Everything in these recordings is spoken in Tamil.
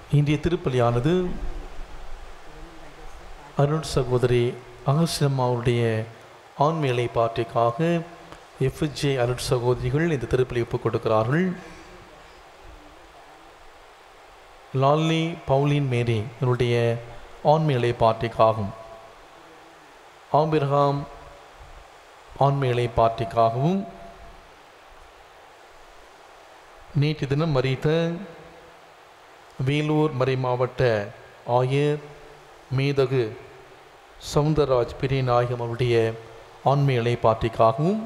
இன்றைய திருப்பலியானது அருண் சகோதரி அகசியம்மாவுடைய ஆண்மையிலை பாட்டிற்காக எஃப்ஜே அருட் சகோதரிகள் இந்த திருப்பலி ஒப்புக் கொடுக்கிறார்கள் லால்லி பவுலின் மேரி இவருடைய ஆண்மையிலை பாட்டிக்காகவும் ஆபிரகாம் ஆண்மையிலை பாட்டிக்காகவும் நேற்று தினம் மறித்த வேலூர் மறை மாவட்ட ஆயர் மேதகு சவுந்தரராஜ் பெரியநாயகம் அவருடைய ஆண்மையிலை பாட்டிக்காகவும்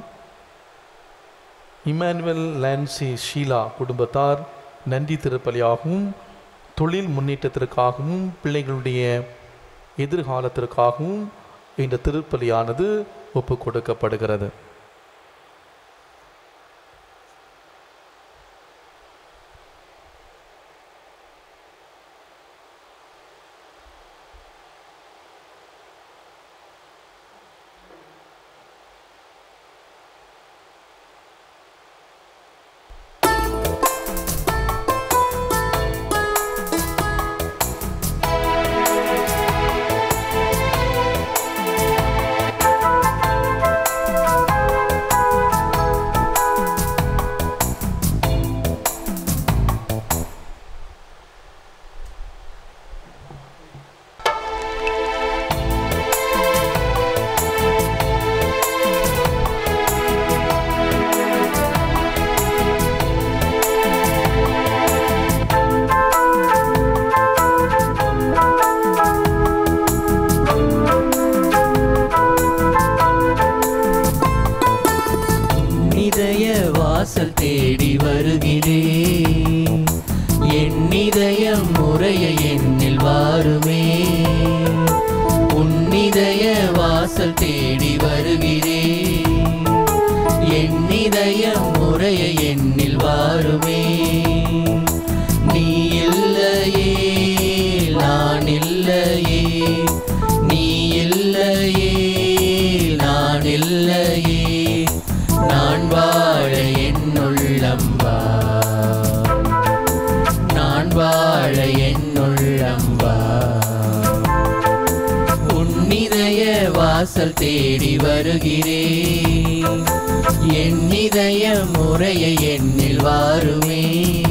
இமானுவல் லான்சி ஷீலா குடும்பத்தார் நன்றி திருப்பலியாகவும் தொழில் முன்னேற்றத்திற்காகவும் பிள்ளைகளுடைய எதிர்காலத்திற்காகவும் இந்த திருப்பலியானது ஒப்பு கொடுக்கப்படுகிறது இதய வாசல் தேடி வருகிறேன் என் இதயம் முறைய எண்ணில் வாருமே உன் இதய வாசல் தேடி வருகிறேன் என் இதயம் முறைய எண்ணில் வாருமே நீ இல்லையே நான் இல்லையே நீ இல்லையே நான் இல்லையே நான் வாழ என்னுள்ளம் வா நான் வாழ என்னுள்ளம் வா உன்னிதய வாசல் தேடி வருகிறேன் என் இதய முறைய எண்ணில் வாருமே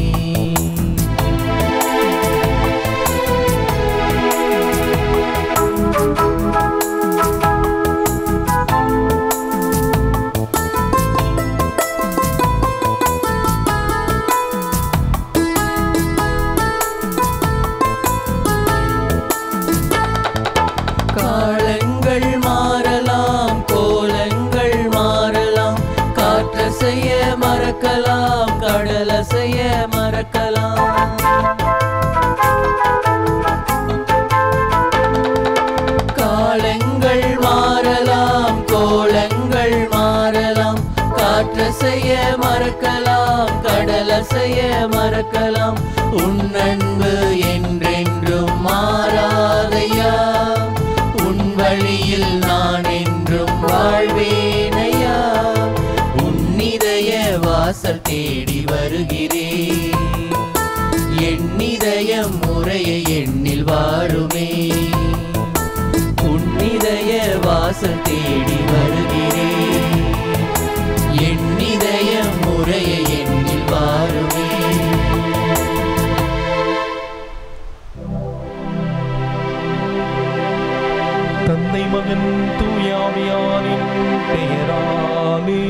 காலங்கள் மாறலாம் கோலங்கள் மாறலாம் காற்றசைய மறக்கலாம் கடலசைய மறக்கலாம் காலங்கள் மாறலாம் கோலங்கள் மாறலாம் காற்றசைய மறக்கலாம் கடலசைய மறக்கலாம் உன் அன்பு என்றென்றும் மாறாதையா உன் வழியில் நான் என்றும் வாழ்வேனையா உன் இதய வாசல் தேடி வருகிறேன் என் இதயம் முறைய எண்ணில் வாருமே உன் இதய வாசல் தேடி வருகிறேன் என் இதய முறைய எண்ணில் வாருமே தந்தை மகன் தூயாவியாரின் பெயராலே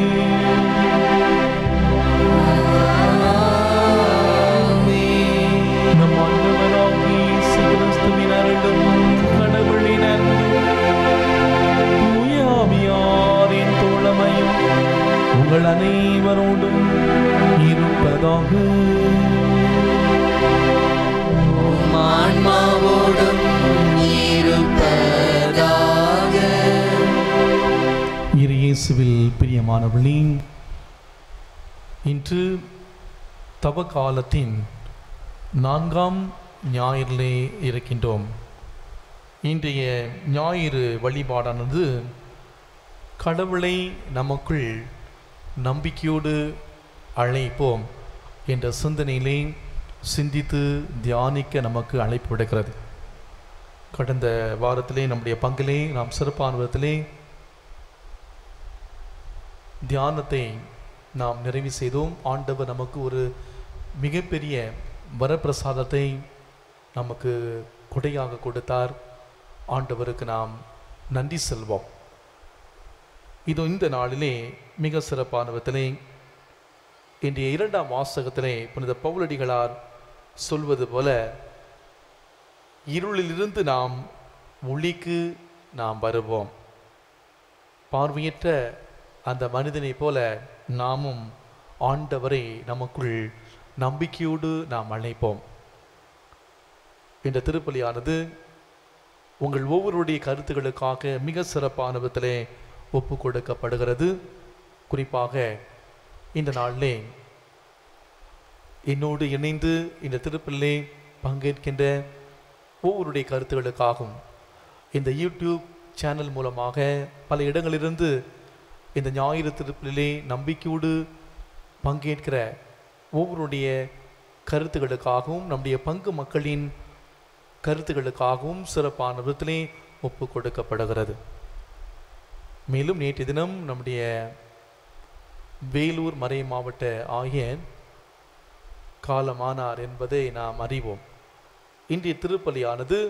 நம் ஆண்டவராகிய இயேசு கிறிஸ்துவின் அருளும் கடவுளின் அன்பும் தூயாவியாரின் தோழமையும் உங்கள் அனைவரோடும் இருப்பதாக உம் ஆன்மாவோடும் இருப்பதாக இரு இயேசுவில் பிரியமானவர்களே இன்று தவ காலத்தின் நான்காம் ஞாயிறிலே இருக்கின்றோம் இன்றைய ஞாயிறு வழிபாடானது கடவுளை நமக்குள் நம்பிக்கையோடு அழைப்போம் என்ற சிந்தனையிலே சிந்தித்து தியானிக்க நமக்கு அழைப்பு விடுக்கிறது கடந்த வாரத்திலே நம்முடைய பங்கிலே நாம் சிறப்பான விதத்திலே தியானத்தை நாம் நிறைவு செய்தோம் ஆண்டவர் நமக்கு ஒரு மிகப்பெரிய வரப்பிரசாதத்தை நமக்கு கொடையாக கொடுத்தார் ஆண்டவருக்கு நாம் நன்றி செல்வோம் இது இந்த நாளிலே மிக சிறப்பான விதத்திலே இன்றைய இரண்டாம் வாசகத்திலே புனித பவுலடிகளார் சொல்வது போல இருளிலிருந்து நாம் ஒளிக்கு நாம் வருவோம் பார்வையற்ற அந்த மனிதனைப் போல நாமும் ஆண்டவரை நமக்குள் நம்பிக்கையோடு நாம் அழைப்போம் இந்த திருப்பலியானது உங்கள் ஒவ்வொருடைய கருத்துக்களுக்காக மிக சிறப்பான விதத்திலே ஒப்பு கொடுக்கப்படுகிறது குறிப்பாக இந்த நாளிலே என்னோடு இணைந்து இந்த திருப்பலிலே பங்கேற்கின்ற ஒவ்வொருடைய கருத்துக்களுக்காகவும் இந்த யூடியூப் சேனல் மூலமாக பல இடங்களிலிருந்து இந்த ஞாயிறு திருப்பலிலே நம்பிக்கையோடு பங்கேற்கிற ஒவ்வொருடைய கருத்துக்களுக்காகவும் நம்முடைய பங்கு மக்களின் கருத்துக்களுக்காகவும் சிறப்பான விதத்திலே ஒப்பு கொடுக்கப்படுகிறது மேலும் நேற்று தினம் நம்முடைய வேலூர் மறை மாவட்ட ஆயர் காலமானார் என்பதை நாம் அறிவோம் இன்றைய திருப்பலியானது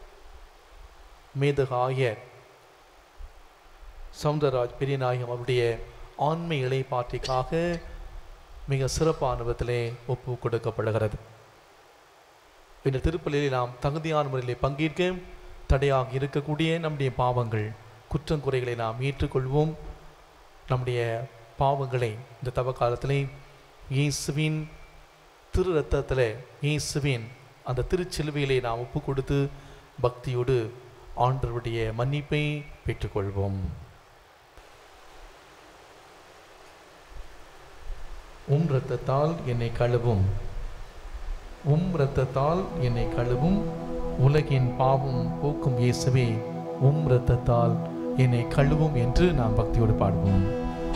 மேதக ஆயர் சவுந்தரராஜ் பெரியநாயகம் அவருடைய ஆண்மை இலைப்பாற்றிக்காக மிக சிறப்பான விதத்திலே ஒப்பு கொடுக்கப்படுகிறது இந்த திருப்பலியில் நாம் தகுதியான முறையில் பங்கேற்க தடையாக இருக்கக்கூடிய நம்முடைய பாவங்கள் குற்றங்குறைகளை நாம் ஏற்றுக்கொள்வோம் நம்முடைய பாவங்களை இந்த தவ காலத்திலே இயேசுவின் திரு ரத்தத்தில் இயேசுவின் அந்த திருச்சிலுவையிலே நாம் ஒப்பு கொடுத்து பக்தியோடு ஆண்டவருடைய மன்னிப்பை பெற்றுக்கொள்வோம் உம் இரத்தத்தால் என்னை கழுவும் உம் இரத்தத்தால் என்னை கழுவும் உலகின் பாவம் போக்கும் இயேசுவே உம் இரத்தத்தால் என்னை கழுவும் என்று நாம் பக்தியோடு பாடுவோம்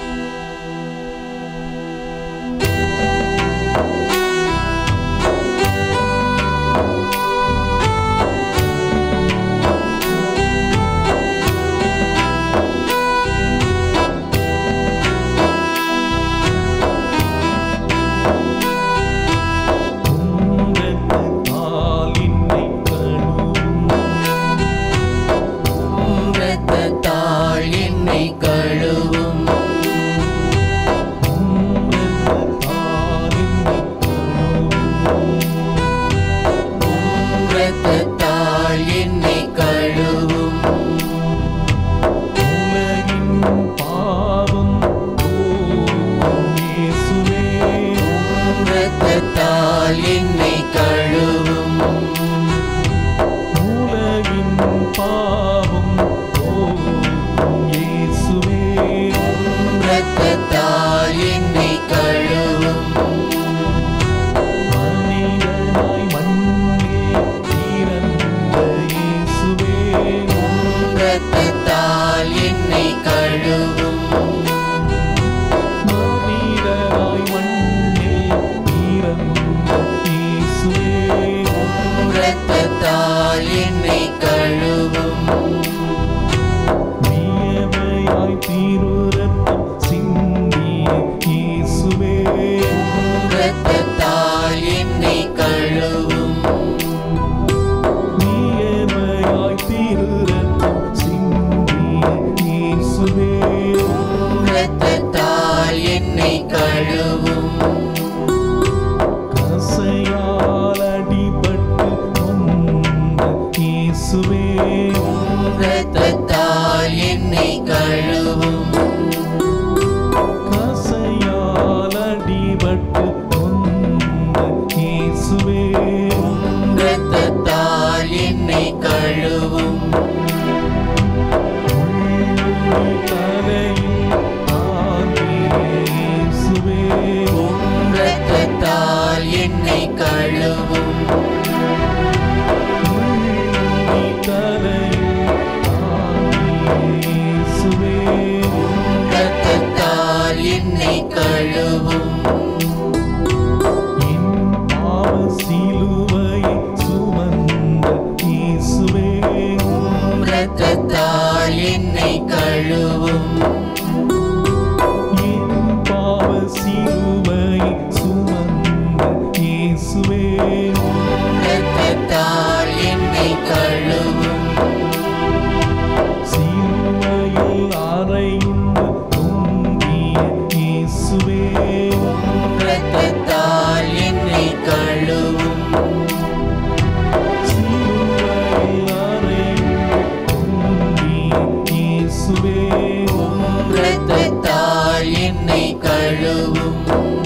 உம் இரத்தத்தால் என்னை கழுவும் இரத்தத்தால் என்னை கழுவும் உம் இரத்தத்தால் என்னை கழுவும் இரத்தத்தால் என்னை கழுவும் உலகின் பாவம் போக்கும் இயேசுவே இரத்தத்தால் என்னை கழுவும் உலகின் பாவம் போக்கும் இயேசுவே இரத்தத்தால் என்னை கழுவும் மனிதனாய் மண்ணில் பிறந்த இயேசுவே இரத்தத்தால் என்னை கழுவும் மனிதனாய் மண்ணில் பிறந்த இயேசுவே இரத்தத்தால் என்னை கழுவும் நீயமையாய் தீருரத்தம் சிந்திய இயேசுவே இரத்தத்தால் என்னை கழுவும் நீயமையாய் தீருரத்தம் சிந்திய இயேசுவே இரத்தத்தால் என்னை கழுவும் கசையால் அடிபட்டு கொண்ட இயேசுவே இரத்தத்தால் என்னை கழுவும் கசையால் அடிபட்டு கொண்ட இயேசுவே இரத்தத்தால் என்னை கழுவும் உள் தலையில் தாங்கிய இயேசுவே இரத்தத்தால் என்னை கழுவும் உள் தலையில் தாங்கிய இயேசுவே இரத்தத்தால் என்னை கழுவும் என் பாவ கழுவும்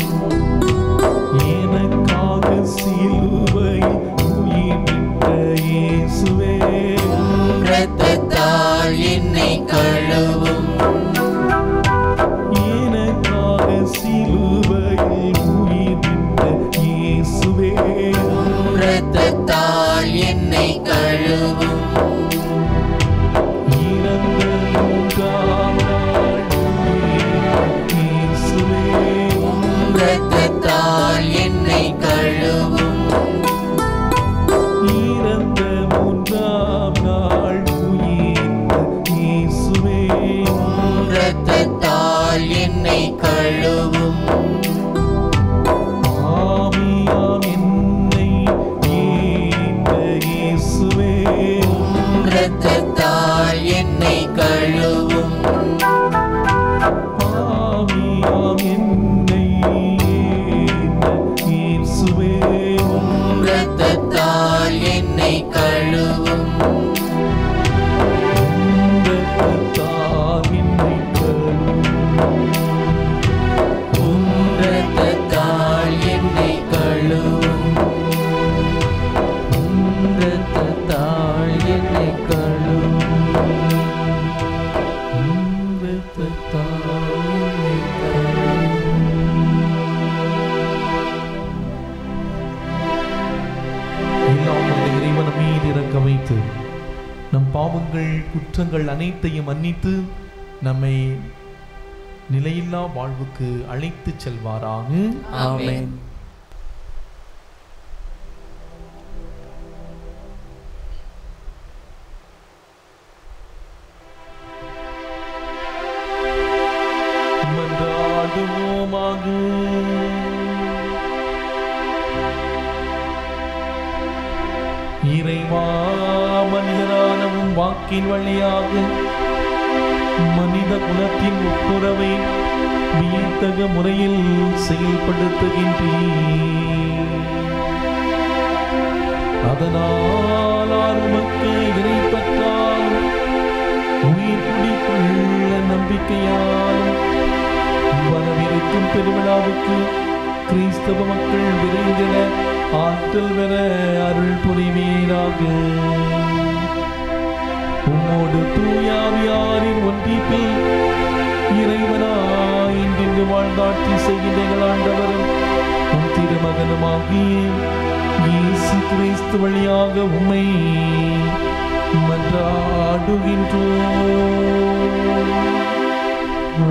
எனக்காக சிலுவையில் உயிர்விட்ட இயேசுவே இரத்தத்தால் என்னை கழுவும் எனக்காக சிலுவையில் உயிர்விட்ட இயேசுவே இரத்தத்தால் என்னை கழுவும் இறந்த மூன்றாம் நாள் உயிர்த்த இயேசுவே இரத்தத்தால் என்னை கழுவும் இறந்த மூன்றாம் நாள் உயிர்த்த இயேசுவே இரத்தத்தால் என்னை கழுவும் ஆவியாம் என்னை ஏந்த இயேசுவே இரத்தத்தால் என்னை கழுவும் ஆவியாம் என்னை ஏந்த இயேசுவே இரத்தத்தால் என்னை கழுவும் இரத்தத்தால் என்னை கழுவும். இரத்தத்தால் என்னை கழுவும் இரத்தத்தால் என்னை கழுவும் இரத்தத்தால் என்னை கழுவும் எல்லாம் வல்ல இறைவன் மீது இறக்க வைத்து நம் பாவங்கள் குற்றங்கள் அனைத்தையும் மன்னித்து நம்மை நிலையில்லா வாழ்வுக்கு அழைத்துச் செல்வாராக ஆமென் மன்றாடுவோமாக இறைவா மனிதரானவும் வாக்கின் வழியாக மனித குலத்தின் ஒப்புரவை வியத்தக முறையில் செயல்படுத்துகின்றீர் அதனால் ஆர்வக்கு இறை பற்றாலும் உயிர் குடிக்குள்ள நம்பிக்கையாலும் வரவிருக்கும் பெருவிழாவுக்கு கிறிஸ்தவ மக்கள் விரைந்திட ஆற்றல் பெற அருள் புரிவீராக உம்மோடு தூயாவியாரின் ஒன்றிப்பில் இறைவனாய் இன்று வாழ்ந்தாட்சி செய்கின்ற எங்கள் ஆண்டவரும் உம் திருமகனுமாகிய இயேசு கிறிஸ்து வழியாக உம்மை மன்றாடுகின்றோம்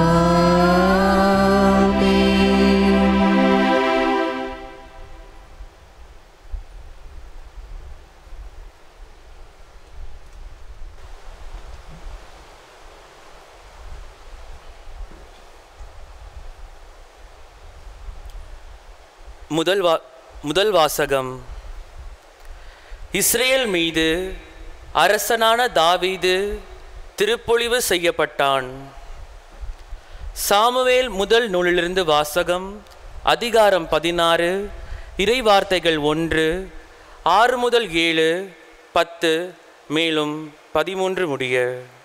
முதல் வா முதல் வாசகம் இஸ்ரேல் மீது அரசனான தாவீது திருப்பொழிவு செய்யப்பட்டான் சாமுவேல் முதல் நூலிலிருந்து வாசகம் அதிகாரம் பதினாறு இறைவார்த்தைகள் ஒன்று ஆறு முதல் ஏழு பத்து மேலும் பதிமூன்று முடிய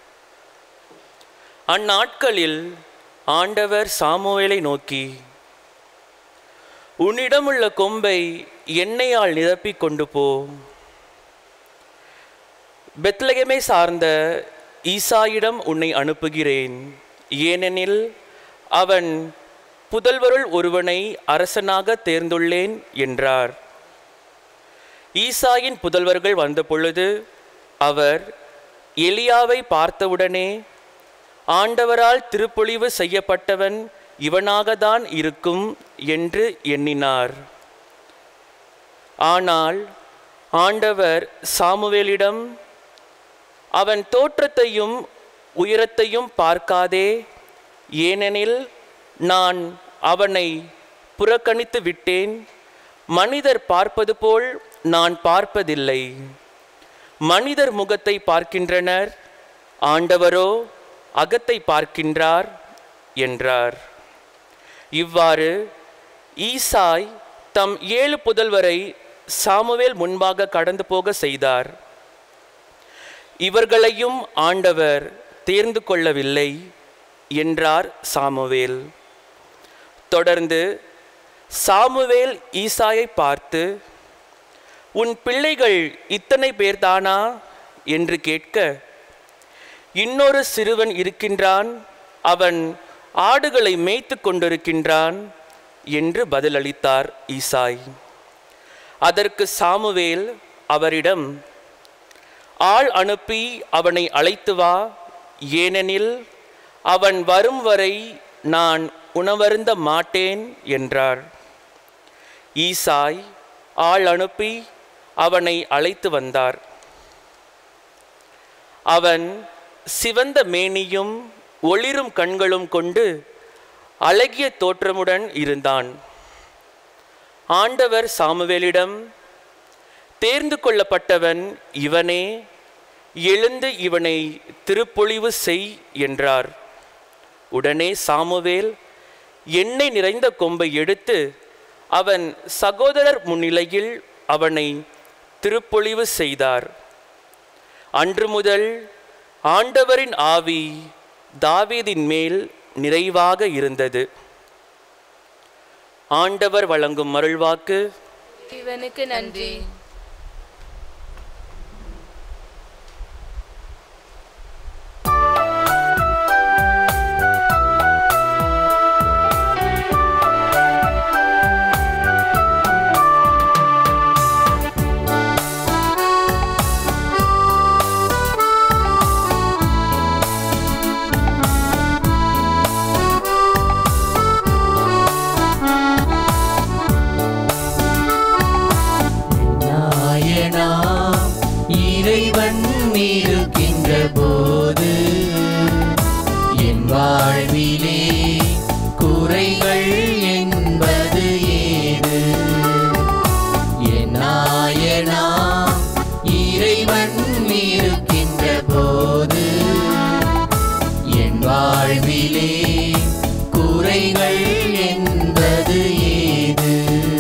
அந்நாட்களில் ஆண்டவர் சாமுவேலை நோக்கி உன்னிடமுள்ள கொம்பை எண்ணெயால் நிரப்பிக் கொண்டு போ பெத்லகமே சார்ந்த ஈசாயிடம் உன்னை அனுப்புகிறேன் ஏனெனில் அவன் புதல்வருள் ஒருவனை அரசனாக தேர்ந்துள்ளேன் என்றார் ஈசாயின் புதல்வர்கள் வந்தபொழுது அவர் எலியாவை பார்த்தவுடனே ஆண்டவரால் திருப்பொழிவு செய்யப்பட்டவன் இவனாகத்தான் இருக்கும் என்று எண்ணினார் ஆனால் ஆண்டவர் சாமுவேலிடம் அவன் தோற்றத்தையும் உயரத்தையும் பார்க்காதே ஏனெனில் நான் அவனை புறக்கணித்து விட்டேன் மனிதர் பார்ப்பது போல் நான் பார்ப்பதில்லை மனிதர் முகத்தை பார்க்கின்றனர் ஆண்டவரோ அகத்தை பார்க்கின்றார் என்றார் இவ்வாறு ஈசாய் தம் ஏழு புதல்வரை சாமுவேல் முன்பாக கடந்து போக செய்தார் இவர்களையும் ஆண்டவர் தேர்ந்து கொள்ளவில்லை என்றார் சாமுவேல் தொடர்ந்து சாமுவேல் ஈசாயை பார்த்து உன் பிள்ளைகள் இத்தனை பேர்தானா என்று கேட்க இன்னொரு சிறுவன் இருக்கின்றான் அவன் ஆடுகளை மேய்த்து கொண்டிருக்கின்றான் என்று பதிலளித்தார் ஈசாய் அதற்கு சாமுவேல் அவரிடம் ஆள் அனுப்பி அவனை அழைத்து வா ஏனெனில் அவன் வரும் வரை நான் உணவருந்த மாட்டேன் என்றார் ஈசாய் ஆள் அனுப்பி அவனை அழைத்து வந்தார் அவன் சிவந்த மேனியும் ஒளிரும் கண்களும் கொண்டு அழகிய தோற்றமுடன் இருந்தான் ஆண்டவர் சாமுவேலிடம் தேர்ந்து கொள்ளப்பட்டவன் இவனே எழுந்து இவனை திருப்பொழிவு செய் என்றார் உடனே சாமுவேல் எண்ணெய் நிறைந்த கொம்பை எடுத்து அவன் சகோதரர் முன்னிலையில் அவனை திருப்பொழிவு செய்தார் அன்று முதல் ஆண்டவரின் ஆவி தாவீதின் மேல் நிறைவாக இருந்தது ஆண்டவர் வழங்கும் மருள்வாக்கு இவனுக்கு நன்றி நாயனா இறைவன் இருக்கின்ற போது என் வாழ்விலே குறைகள் என்பது ஏது என் நாயனா இறைவன் இருக்கின்ற போது என் வாழ்விலே குறைகள் என்பது ஏது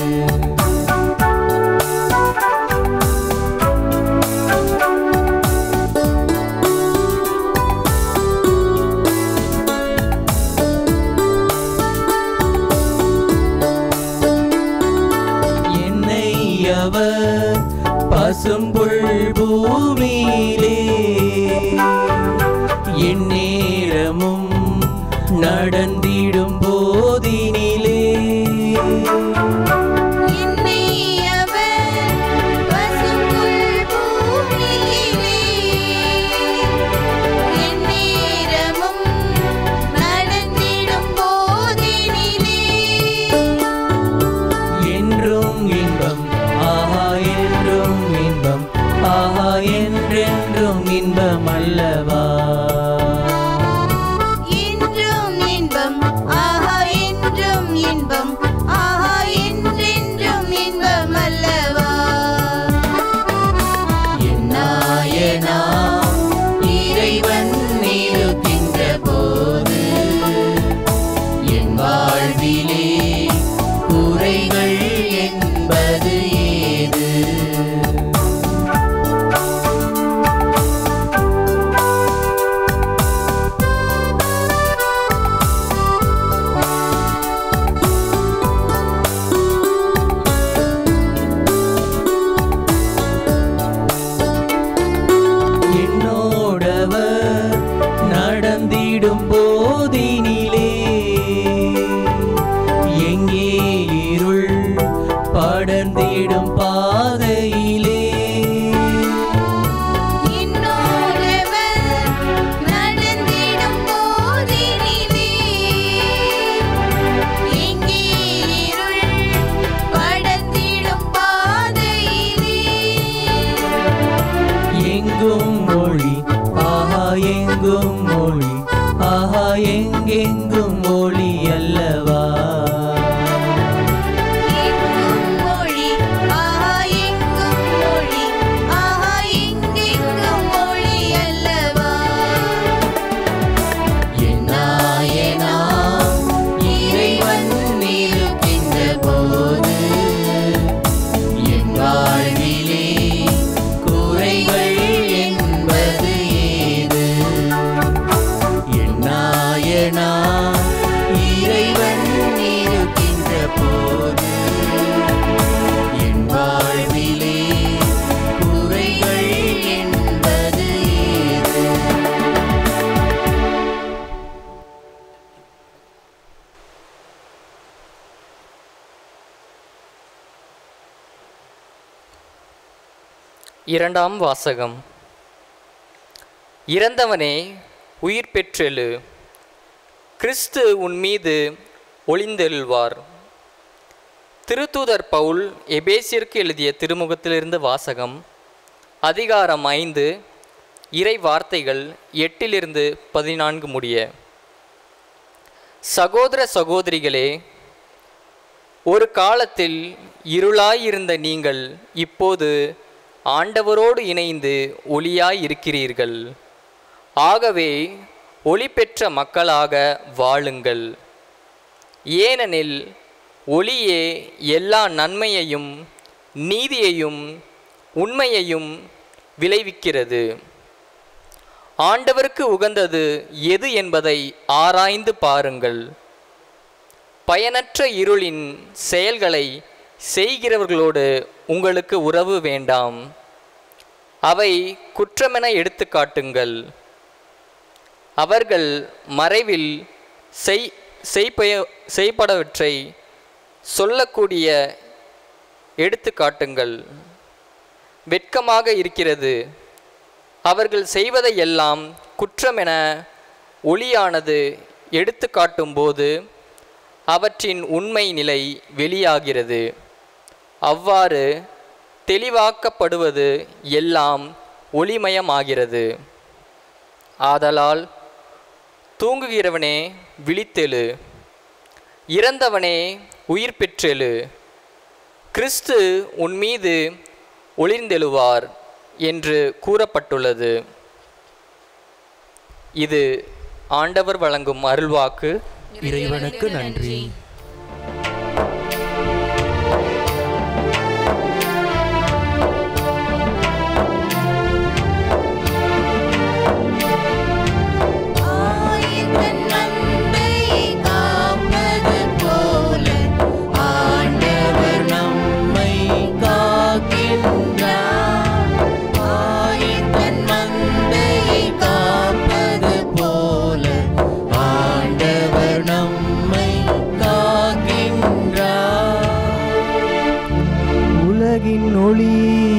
என்னை அவர் பசும்புல் பூமியிலே என் நேரமும் நடந்திடும் போதினிலே என்னை அவர் பசும்புல் பூமியிலே என் நேரமும் நடந்திடும் போதினிலே என்றும் இன்பம் ஆஹா என்றும் இன்பம் ஆஹா என்றென்றும் இன்பம் அல்லவா என்றும் இன்பம் ஆஹா என்றும் இன்பம் ஆஹா என்றென்றும் இன்பம் அல்லவா என் நாயனா இறைவன் இருக்கின்ற போது என் வாழ்விலே குறைகள் என்பது ஏது என்னோடவர் நடந்திடும் போதினிலே இரண்டாம் வாசகம் இறந்தவனே உயிர் பெற்றெழு கிறிஸ்து உன் மீது ஒளிந்தெழுவார் திருத்தூதர் பவுல் எபேசியருக்கு எழுதிய திருமுகத்திலிருந்து வாசகம் அதிகாரம் ஐந்து இறை வார்த்தைகள் எட்டிலிருந்து பதினான்கு முடிய சகோதர சகோதரிகளே ஒரு காலத்தில் இருளாயிருந்த நீங்கள் இப்போது ஆண்டவரோடு இணைந்து ஒளியாய் இருக்கிறீர்கள் ஆகவே ஒளி பெற்ற மக்களாக வாழுங்கள் ஏனெனில் ஒளியே எல்லா நன்மையையும் நீதியையும் உண்மையையும் விளைவிக்கிறது ஆண்டவருக்கு உகந்தது எது என்பதை ஆராய்ந்து பாருங்கள் பயனற்ற இருளின் செயல்களை செய்கிறவர்களோடு உங்களுக்கு உறவு வேண்டாம் அவை குற்றமென எடுத்து காட்டுங்கள் அவர்கள் மறைவில் செய் செய்பய செய்படவற்றை சொல்லக்கூடிய எடுத்து காட்டுங்கள் வெட்கமாக இருக்கிறது அவர்கள் செய்வதையெல்லாம் குற்றமென ஒளியானது எடுத்து காட்டும்போது அவற்றின் உண்மை நிலை வெளியாகிறது அவ்வாறு தெளிவாக்கப்படுவது எல்லாம் ஒளிமயமாகிறது ஆதலால் தூங்குகிறவனே விழித்தெழு இறந்தவனே உயிர் பெற்றெழு கிறிஸ்து உன் மீது ஒளிர்ந்தெழுவார் என்று கூறப்பட்டுள்ளது இது ஆண்டவர் வழங்கும் அருள்வாக்கு இறைவனுக்கு நன்றி ஆயிரத்தன் நன்மை காப்பது போல ஆண்டவர் நம்மை காக்கின்றார் ஆயிரத்தன் நன்மை காப்பது போல ஆண்டவர் நம்மை காக்கின்றார் உலகின் ஒளி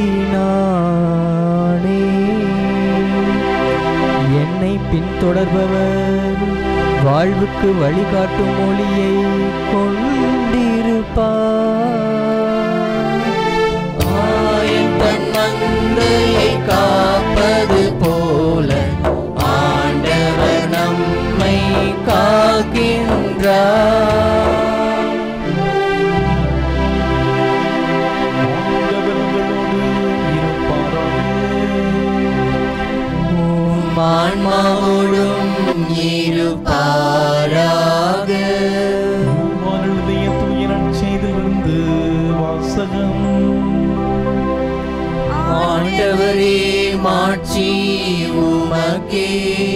நானே என்னை பின்தொடர்பவர் வாழ்வுக்கு வழிகாட்டும் ஒளியை கொண்டிருப்பார் ஆயத்தன் மந்தையை காப்பது போல ஆண்டவர் நம்மை காக்கின்றார் உம் ஆன்மாவோடும் இருப்பாராக எழுதிய துயரச் செய்திலிருந்து வாசகம் ஆண்டவரே மாட்சி உமக்கே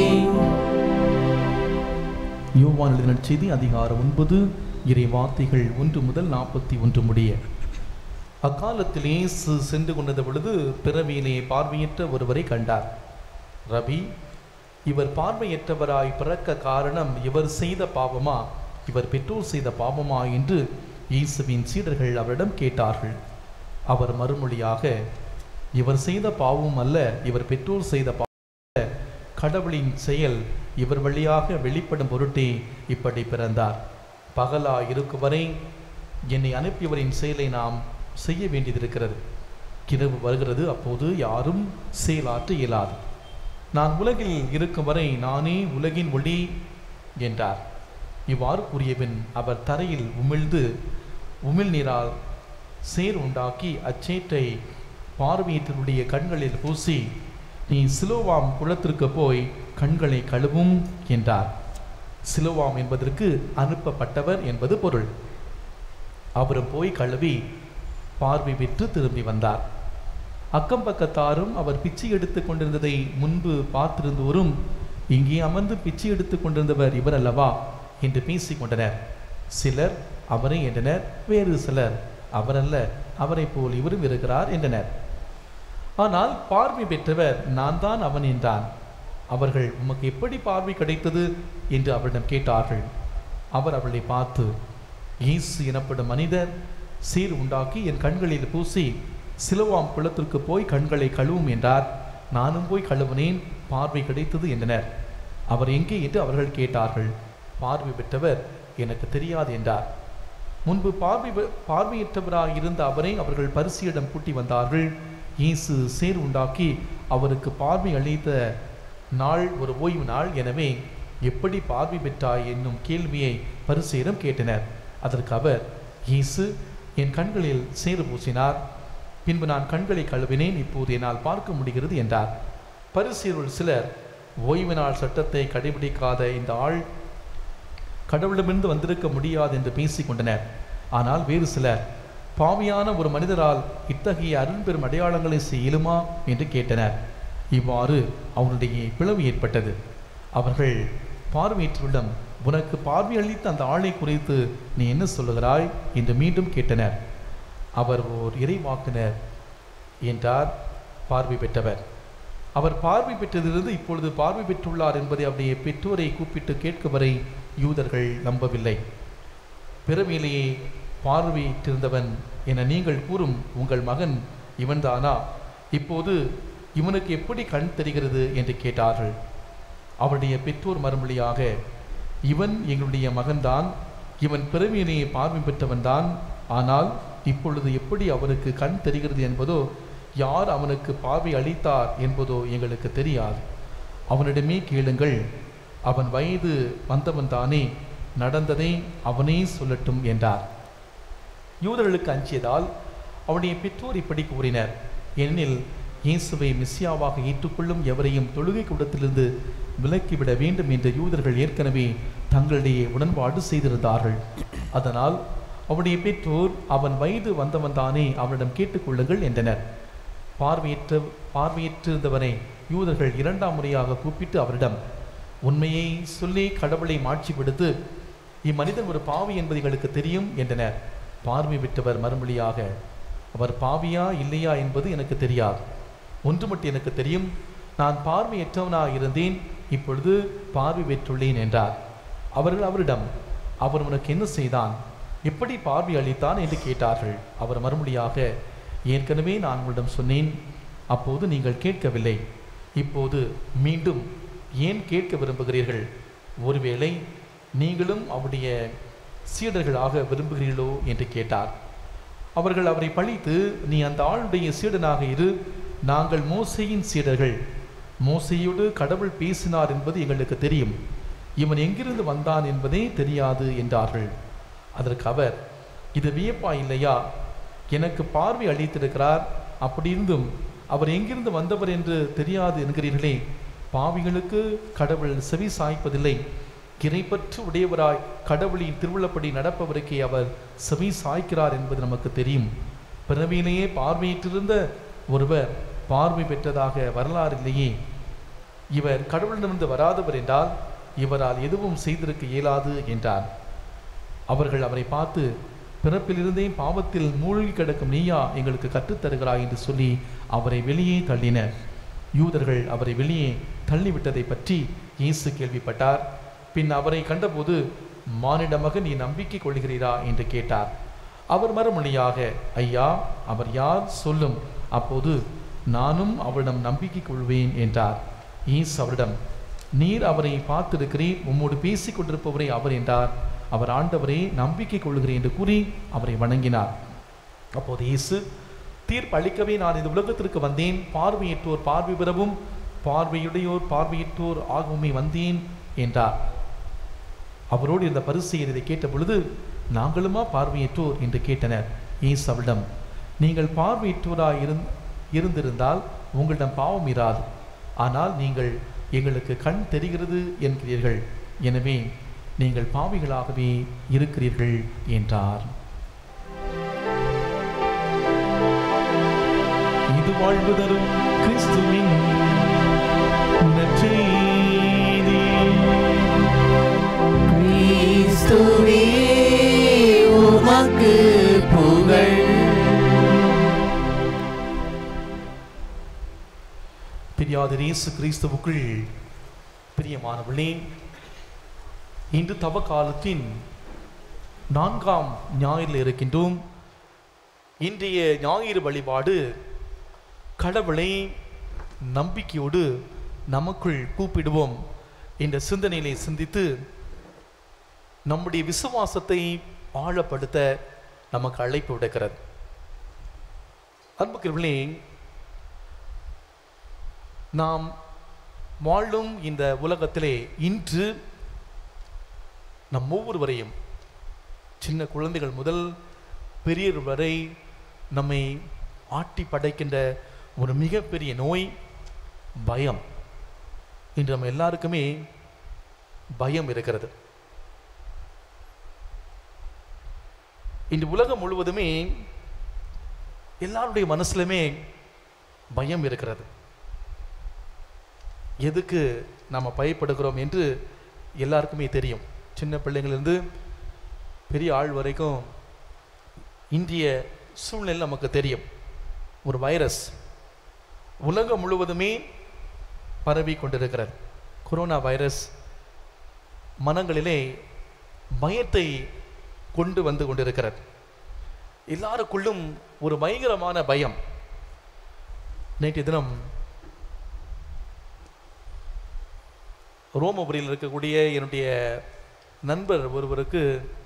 யோவான் எழுதின செய்தி அதிகாரம் ஒன்பது இறை வார்த்தைகள் ஒன்று முதல் நாற்பத்தி ஒன்று முடிய அக்காலத்தில் இயேசு சென்று கொண்டிருந்த பொழுது பிறவியிலே பார்வையற்ற ஒருவரை கண்டார் ரபி இவர் பார்வையற்றவராய் பிறக்க காரணம் இவர் செய்த பாவமா இவர் பெற்றோர் செய்த பாவமா என்று இயேசுவின் சீடர்கள் அவரிடம் கேட்டார்கள் அவர் மறுமொழியாக இவர் செய்த பாவம் அல்ல இவர் பெற்றோர் செய்த பாவம் கடவுளின் செயல் இவர் வழியாக வெளிப்படும் பொருட்டே இப்படி பிறந்தார் பகலா இருக்கும் வரை என்னை அனுப்பியவரின் செயலை நாம் செய்ய வேண்டியதிருக்கிறது கிரவு வருகிறது அப்போது யாரும் செயலாற்ற இயலாது நான் உலகில் இருக்கும் வரை நானே உலகின் ஒளி என்றார் இவ்வாறு கூறியபின் அவர் தரையில் உமிழ்ந்து உமிழ்நீரால் சேர் உண்டாக்கி அச்சேற்றை பார்வையற்றனுடைய கண்களில் பூசி நீ சிலோவாம் குளத்திற்கு போய் கண்களை கழுவும் என்றார் சிலோவாம் என்பதற்கு அனுப்பப்பட்டவர் என்பது பொருள் அவரும் போய் கழுவி பார்வை பெற்று திரும்பி வந்தார் அக்கம் பக்கத்தாரும் அவர் பிச்சை எடுத்துக் கொண்டிருந்ததை முன்பு பார்த்திருந்தோரும் இங்கே அமர்ந்து பிச்சை எடுத்துக் கொண்டிருந்தவர் இவர் அல்லவா என்று பேசிக் கொண்டனர் சிலர் அவரை என்றனர் வேறு சிலர் அவரல்ல அவரைப் போல் இவரும் இருக்கிறார் என்றனர் ஆனால் பார்வை பெற்றவர் நான் தான் அவன் என்றான் அவர்கள் உமக்கு எப்படி பார்வை கிடைத்தது என்று அவரிடம் கேட்டார்கள் அவர் அவளை பார்த்து இயேசு எனப்படும் மனிதர் சீர் உண்டாக்கி என் கண்களில் பூசி சிலுவாம் குளத்திற்கு போய் கண்களை கழுவும் என்றார் நானும் போய் கழுவினேன் பார்வை கிடைத்தது என்றனர் அவர் எங்கே என்று அவர்கள் கேட்டார்கள் பார்வை பெற்றவர் எனக்கு தெரியாது என்றார் முன்பு பார்வை பார்வையற்றவராக இருந்த அவரை அவர்கள் பரிசியிடம் கூட்டி வந்தார்கள் இயேசு சேர் உண்டாக்கி அவருக்கு பார்வை அளித்த நாள் ஒரு ஓய்வு நாள் எனவே எப்படி பார்வை பெற்றாய் என்னும் கேள்வியை பரிசேரம் கேட்டனர் அதற்கு அவர் இயேசு என் கண்களில் சேறு பூசினார் பின்பு நான் கண்களை கழுவினேன் இப்போது என்னால் பார்க்க முடிகிறது என்றார் பரிசேருள் சிலர் ஓய்வு நாள் சட்டத்தை கடைபிடிக்காத இந்த ஆள் கடவுளிடமிருந்து வந்திருக்க முடியாது என்று பேசிக் கொண்டனர் ஆனால் வேறு சிலர் பாவியான ஒரு மனிதரால் இத்தகைய அருண்பெரும் அடையாளங்களை செய்யலுமா என்று கேட்டனர் இவ்வாறு அவனுடைய பிளவு ஏற்பட்டது அவர்கள் பார்வையற்றவிடம் உனக்கு பார்வை அளித்த அந்த ஆளை குறித்து நீ என்ன சொல்லுகிறாய் என்று மீண்டும் கேட்டனர் அவர் ஓர் இறைவாக்கினர் என்றார் பார்வை பெற்றவர் அவர் பார்வை பெற்றதிலிருந்து இப்பொழுது பார்வை பெற்றுள்ளார் என்பதை அவருடைய பெற்றோரை கூப்பிட்டு கேட்க வரை யூதர்கள் நம்பவில்லை பிறவியிலேயே பார்வையிட்டிருந்தவன் என நீங்கள் கூறும் உங்கள் மகன் இவன்தானா இப்போது இவனுக்கு எப்படி கண் தெரிகிறது என்று கேட்டார்கள் அவருடைய பெற்றோர் மறுமொழியாக இவன் எங்களுடைய மகன்தான் இவன் பிறவியிலேயே பார்வை பெற்றவன்தான் ஆனால் இப்பொழுது எப்படி அவனுக்கு கண் தெரிகிறது என்பதோ யார் அவனுக்கு பார்வை அளித்தார் என்பதோ எங்களுக்கு தெரியாது அவனிடமே கேளுங்கள் அவன் வயது வந்தவன் தானே நடந்ததை அவனே சொல்லட்டும் என்றார் யூதர்களுக்கு அஞ்சியதால் அவனுடைய பெற்றோர் இப்படி கூறினர் ஏனெனில் இயேசுவை மிஸ்ஸியாவாக ஏற்றுக்கொள்ளும் எவரையும் தொழுகை கூடத்திலிருந்து விலக்கிவிட வேண்டும் என்று யூதர்கள் ஏற்கனவே தங்களிடையே உடன்பாடு செய்திருந்தார்கள் அதனால் அவனுடைய பெற்றோர் அவன் வயது வந்தவன் தானே அவனிடம் கேட்டுக்கொள்ளுங்கள் என்றனர் பார்வையற்ற பார்வையற்றிருந்தவனை யூதர்கள் இரண்டாம் முறையாக கூப்பிட்டு அவரிடம் உண்மையை சொல்லி கடவுளை மாட்சிப்படுத்து இம்மனிதன் ஒரு பாவி என்பது எங்களுக்கு தெரியும் என்றனர் பார்வை விட்டவர் மறுமொழியாக அவர் பாவியா இல்லையா என்பது எனக்கு தெரியாது ஒன்று மட்டும் எனக்கு தெரியும் நான் பார்வையற்றவனாக இருந்தேன் இப்பொழுது பார்வை பெற்றுள்ளேன் என்றார் அவர்கள் அவரிடம் அவர் உனக்கு என்ன செய்தான் எப்படி பார்வை அளித்தான் என்று கேட்டார்கள் அவர் மறுமொழியாக ஏற்கனவே நான் உங்களிடம் சொன்னேன் அப்போது நீங்கள் கேட்கவில்லை இப்போது மீண்டும் ஏன் கேட்க விரும்புகிறீர்கள் ஒருவேளை நீங்களும் அவருடைய சீடர்களாக விரும்புகிறீர்களோ என்று கேட்டார் அவர்கள் அவரை பழித்து நீ அந்த ஆளுடைய சீடனாக இரு நாங்கள் மோசையின் சீடர்கள் மோசையோடு கடவுள் பேசினார் என்பது எங்களுக்கு தெரியும் இவன் எங்கிருந்து வந்தான் என்பதே தெரியாது என்றார்கள் அதற்கு அவர் இது வியப்பா இல்லையா எனக்கு பார்வை அளித்திருக்கிறார் அப்படி இருந்தும் அவர் எங்கிருந்து வந்தவர் என்று தெரியாது என்கிறீர்களே பாவிகளுக்கு கடவுள் செவி சாய்ப்பதில்லை இறைப்பற்று உடையவராய் கடவுளின் திருவிழப்படி நடப்பவருக்கே அவர் செவி சாய்க்கிறார் என்பது நமக்கு தெரியும் பிறவியிலேயே பார்வையிட்டிருந்த ஒருவர் பார்வை பெற்றதாக வரலாறு இல்லையே இவர் கடவுளிடமிருந்து வராதவர் என்றால் இவரால் எதுவும் செய்திருக்க இயலாது என்றார் அவர்கள் அவரை பார்த்து பிறப்பிலிருந்தே பாவத்தில் மூழ்கி கிடக்கும் நீயா எங்களுக்கு கற்றுத்தருகிறாய் என்று சொல்லி அவரை வெளியே தள்ளினர் யூதர்கள் அவரை வெளியே தள்ளிவிட்டதை பற்றி இயேசு கேள்விப்பட்டார் பின் அவரை கண்டபோது மானிட மகன் நீ நம்பிக்கை கொள்கிறீரா என்று கேட்டார் அவர் மறுமொழியாக ஐயா அவர் யார் சொல்லும் அப்போது நானும் அவரிடம் நம்பிக்கை கொள்வேன் என்றார் ஈஸ் அவரிடம் நீர் அவரை பார்த்திருக்கிறீர் உம்மோடு பேசிக் கொண்டிருப்பவரே அவர் என்றார் அவர் ஆண்டவரே நம்பிக்கை கொள்கிறேன் என்று கூறி அவரை வணங்கினார் அப்போது இயேசு தீர்ப்பு அளிக்கவே நான் இந்த உலகத்திற்கு வந்தேன் பார்வையற்றோர் பார்வை பெறவும் பார்வையுடையோர் பார்வையற்றோர் ஆகவுமே வந்தேன் என்றார் அவரோடு இருந்த பரிசெயர் இதை கேட்ட பொழுது நாங்களுமா பார்வையற்றோர் என்று கேட்டனர் இயேசு அவரிடம் நீங்கள் பார்வையற்றோராய் இருந் இருந்திருந்தால் உங்களிடம் பாவம் இராது ஆனால் நீங்கள் எங்களுக்கு கண் தெரிகிறது என்கிறீர்கள் எனவே நீங்கள் பாவிகளாகவே இருக்கிறீர்கள் என்றார் இது வாழ்வு தரும் கிறிஸ்துவின் நற்செய்தி. கிறிஸ்துவே உமக்கு புகழ் பிரியாத இயேசு கிறிஸ்துவுக்குள் பிரியமானவர்களே இன்று தவ காலத்தின் நான்காம் ஞாயிறில் இருக்கின்றோம் இன்றைய ஞாயிறு வழிபாடு கடவுளை நம்பிக்கையோடு நமக்குள் கூப்பிடுவோம் என்ற சிந்தனையிலே சிந்தித்து நம்முடைய விசுவாசத்தை ஆழப்படுத்த நமக்கு அழைப்பு விடுக்கிறது அன்புக்குரியவர்களே நாம் வாழும் இந்த உலகத்திலே இன்று நம் ஒவ்வொருவரையும் சின்ன குழந்தைகள் முதல் பெரியவர் வரை நம்மை ஆட்டி படைக்கின்ற ஒரு மிகப்பெரிய நோய் பயம் இன்று நம்ம எல்லாருக்குமே பயம் இருக்கிறது இன்று உலகம் முழுவதுமே எல்லாருடைய மனசுலுமே பயம் இருக்கிறது எதுக்கு நாம் பயப்படுகிறோம் என்று எல்லாருக்குமே தெரியும் சின்ன பிள்ளைங்களிலிருந்து பெரிய ஆள் வரைக்கும் இந்திய சூழ்நிலை நமக்கு தெரியும் ஒரு வைரஸ் உலகம் முழுவதுமே பரவி கொண்டிருக்கிறது கொரோனா வைரஸ் மனங்களிலே பயத்தை கொண்டு வந்து கொண்டிருக்கிறது எல்லாருக்குள்ளும் ஒரு பயங்கரமான பயம் நேற்றைய தினம் ரோமபுரியில் இருக்கக்கூடிய என்னுடைய நண்பர் ஒருவருக்கு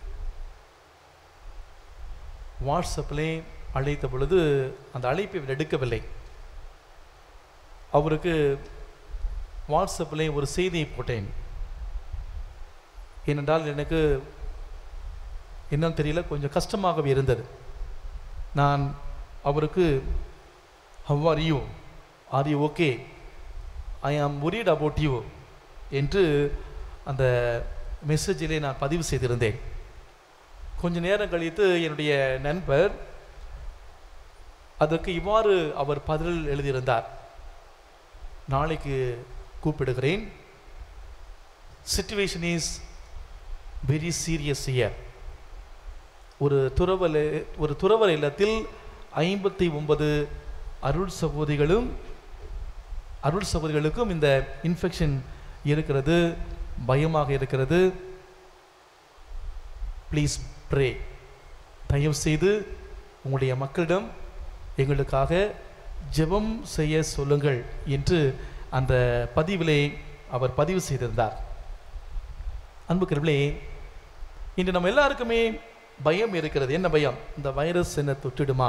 வாட்ஸ்அப்பிலே அழைத்த பொழுது அந்த அழைப்பை இவர் எடுக்கவில்லை அவருக்கு வாட்ஸ்அப்பிலே ஒரு செய்தியை போட்டேன் ஏனென்றால் எனக்கு என்னன்னு தெரியல கொஞ்சம் கஷ்டமாகவே இருந்தது நான் அவருக்கு how are you are you okay I am worried about you என்று அந்த மெசேஜிலே நான் பதிவு செய்திருந்தேன் கொஞ்ச நேரம் கழித்து என்னுடைய நண்பர் அதற்கு இவ்வாறு அவர் பதில் எழுதியிருந்தார் நாளைக்கு கூப்பிடுகிறேன் சிச்சுவேஷன் இஸ் வெரி சீரியஸ் இயர் ஒரு துறவல ஒரு துறவர இல்லத்தில் ஐம்பத்தி ஒன்பது அருள் சகோதரிகளும் அருள் சகோதரிகளுக்கும் இந்த இன்ஃபெக்ஷன் இருக்கிறது பயமாக இருக்கிறது ப்ளீஸ் ப்ரே தயவு செய்து உங்களுடைய மக்களிடம் எங்களுக்காக ஜெபம் செய்ய சொல்லுங்கள் என்று அந்த பதிவிலே அவர் பதிவு செய்திருந்தார் அன்புக்கிறவர்களே இன்று நம்ம எல்லாருக்குமே பயம் இருக்கிறது என்ன பயம் இந்த வைரஸ் என்ன தொட்டுடுமா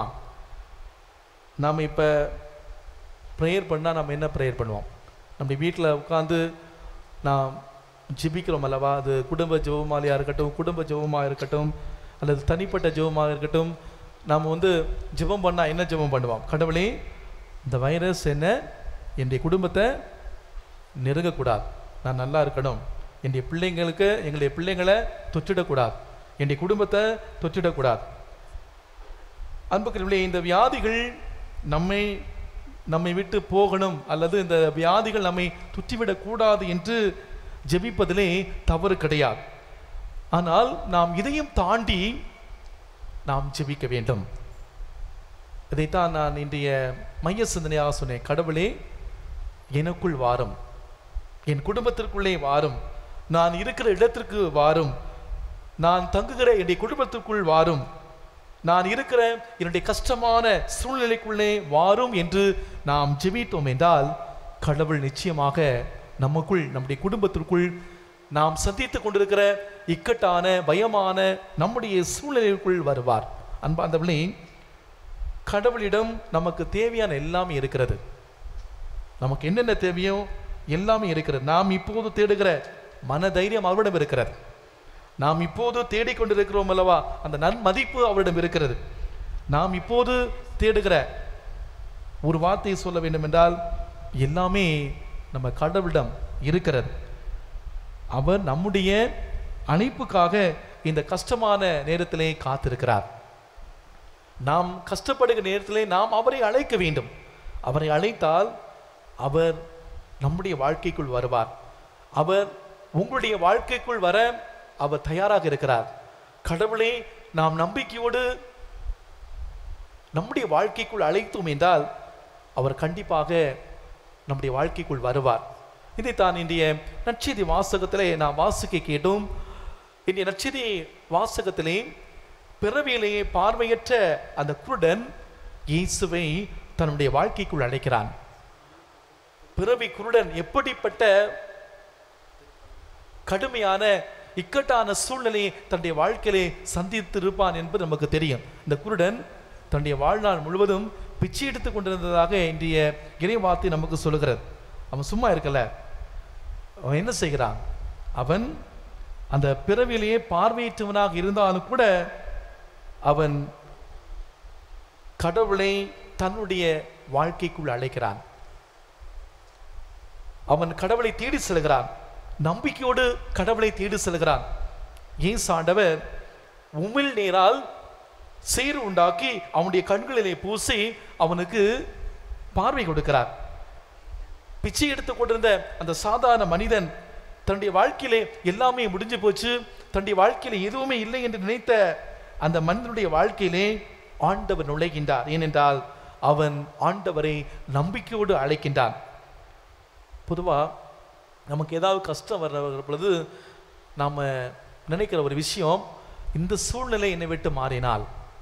நாம் இப்போ ப்ரேயர் பண்ணால் நம்ம என்ன ப்ரேயர் பண்ணுவோம் நம்ம வீட்டில் உட்காந்து நாம் ஜெபிக்கிறோம் அல்லவா அது குடும்ப ஜெபமாலையாக இருக்கட்டும் குடும்ப ஜெபமாக இருக்கட்டும் அல்லது தனிப்பட்ட ஜெபமாக இருக்கட்டும் நாம் வந்து ஜெபம் பண்ணால் என்ன ஜெபம் பண்ணுவோம் கடவுளே இந்த வைரஸ் என்ன என்னுடைய குடும்பத்தை நெருங்கக்கூடாது நான் நல்லா இருக்கணும் என்னுடைய பிள்ளைங்களுக்கு எங்களுடைய பிள்ளைங்களை தொற்றிடக்கூடாது என்னுடைய குடும்பத்தை தொற்றிடக்கூடாது அன்புக்குரியவர்களே இந்த வியாதிகள் நம்மை நம்மை விட்டு போகணும் அல்லது இந்த வியாதிகள் நம்மை தொற்றிவிடக்கூடாது என்று ஜெபிப்பதிலே தவறு கிடையாது ஆனால் நாம் இதையும் தாண்டி நாம் ஜெபிக்க வேண்டும் இதைத்தான் நான் இன்றைய மைய சிந்தனையாக சொன்னேன் கடவுளே எனக்குள் வாரும் என் குடும்பத்திற்குள்ளே வாரும் நான் இருக்கிற இடத்திற்கு வாரும் நான் தங்குகிற என்னுடைய குடும்பத்திற்குள் வாரும் நான் இருக்கிற என்னுடைய கஷ்டமான சூழ்நிலைக்குள்ளே வாரும் என்று நாம் ஜெபித்தோம் என்றால் கடவுள் நிச்சயமாக நமக்குள் நம்முடைய குடும்பத்திற்குள் நாம் சந்தித்துக் கொண்டிருக்கிற இக்கட்டான பயமான நம்முடைய சூழ்நிலைக்குள் வருவார் அன்பாந்தவளே கடவுளிடம் நமக்கு தேவையான எல்லாமே இருக்கிறது நமக்கு என்னென்ன தேவையோ எல்லாமே இருக்கிறது நாம் இப்போது தேடுகிற மன தைரியம் அவரிடம் இருக்கிறது நாம் இப்போது தேடிக்கொண்டிருக்கிறோம் அல்லவா அந்த நன்மதிப்பு அவரிடம் இருக்கிறது நாம் இப்போது தேடுகிற ஒரு வார்த்தையை சொல்ல வேண்டும் என்றால் எல்லாமே நம்ம கடவுளிடம் இருக்கிறது அவர் நம்முடைய அணைப்புக்காக இந்த கஷ்டமான நேரத்திலே காத்திருக்கிறார் நாம் கஷ்டப்படுகிற நேரத்திலே நாம் அவரை அழைக்க வேண்டும் அவரை அழைத்தால் அவர் நம்முடைய வாழ்க்கைக்குள் வருவார் அவர் உங்களுடைய வாழ்க்கைக்குள் வர அவர் தயாராக இருக்கிறார் கடவுளே நாம் நம்பிக்கையோடு நம்முடைய வாழ்க்கைக்குள் அழைத்தோம் என்றால் அவர் கண்டிப்பாக நம்முடைய வாழ்க்கைக்குள் வருவார் இதைத்தான் இன்றைய நற்செய்தி வாசகத்திலே நாம் வாசிக்க கேட்டோம் இன்றைய நற்செய்தி வாசகத்திலே பிறவியிலேயே பார்வையற்ற அந்த குருடன் இயேசுவை தன்னுடைய வாழ்க்கைக்குள் அழைக்கிறான் பிறவி குருடன் எப்படிப்பட்ட கடுமையான இக்கட்டான சூழ்நிலையை தன்னுடைய வாழ்க்கையிலே சந்தித்து இருப்பான் என்பது நமக்கு தெரியும் இந்த குருடன் தன்னுடைய வாழ்நாள் முழுவதும் பிச்சை எடுத்துக் கொண்டிருந்ததாக இன்றைய இறைவார்த்தை நமக்கு சொல்லுகிறது அவன் சும்மா இருக்கல அவன் என்ன செய்கிறான் அவன் அந்த பிறவிலேயே பார்வையற்றவனாக இருந்தாலும் கூட அவன் கடவுளை தன்னுடைய வாழ்க்கைக்குள் அழைக்கிறான் அவன் கடவுளை தேடி செல்கிறான் நம்பிக்கையோடு கடவுளை தேடி செல்கிறான் இயேசு ஆண்டவர் உமிழ் நீரால் சேறு உண்டாக்கி அவனுடைய கண்களிலே பூசி அவனுக்கு பார்வை கொடுக்கிறார் பிச்சை எடுத்துக் கொண்டிருந்த அந்த சாதாரண மனிதன் தன்னுடைய வாழ்க்கையிலே எல்லாமே முடிஞ்சு போச்சு தன்னுடைய வாழ்க்கையில எதுவுமே இல்லை என்று நினைத்த அந்த மனிதனுடைய வாழ்க்கையிலே ஆண்டவர் நுழைகின்றார் ஏனென்றால் அவன் ஆண்டவரை நம்பிக்கையோடு அழைக்கின்றான் பொதுவா நமக்கு ஏதாவது கஷ்டம் வர்ற பொழுது நாம் நினைக்கிற ஒரு விஷயம் இந்த சூழ்நிலை என்னை விட்டு மாறினால்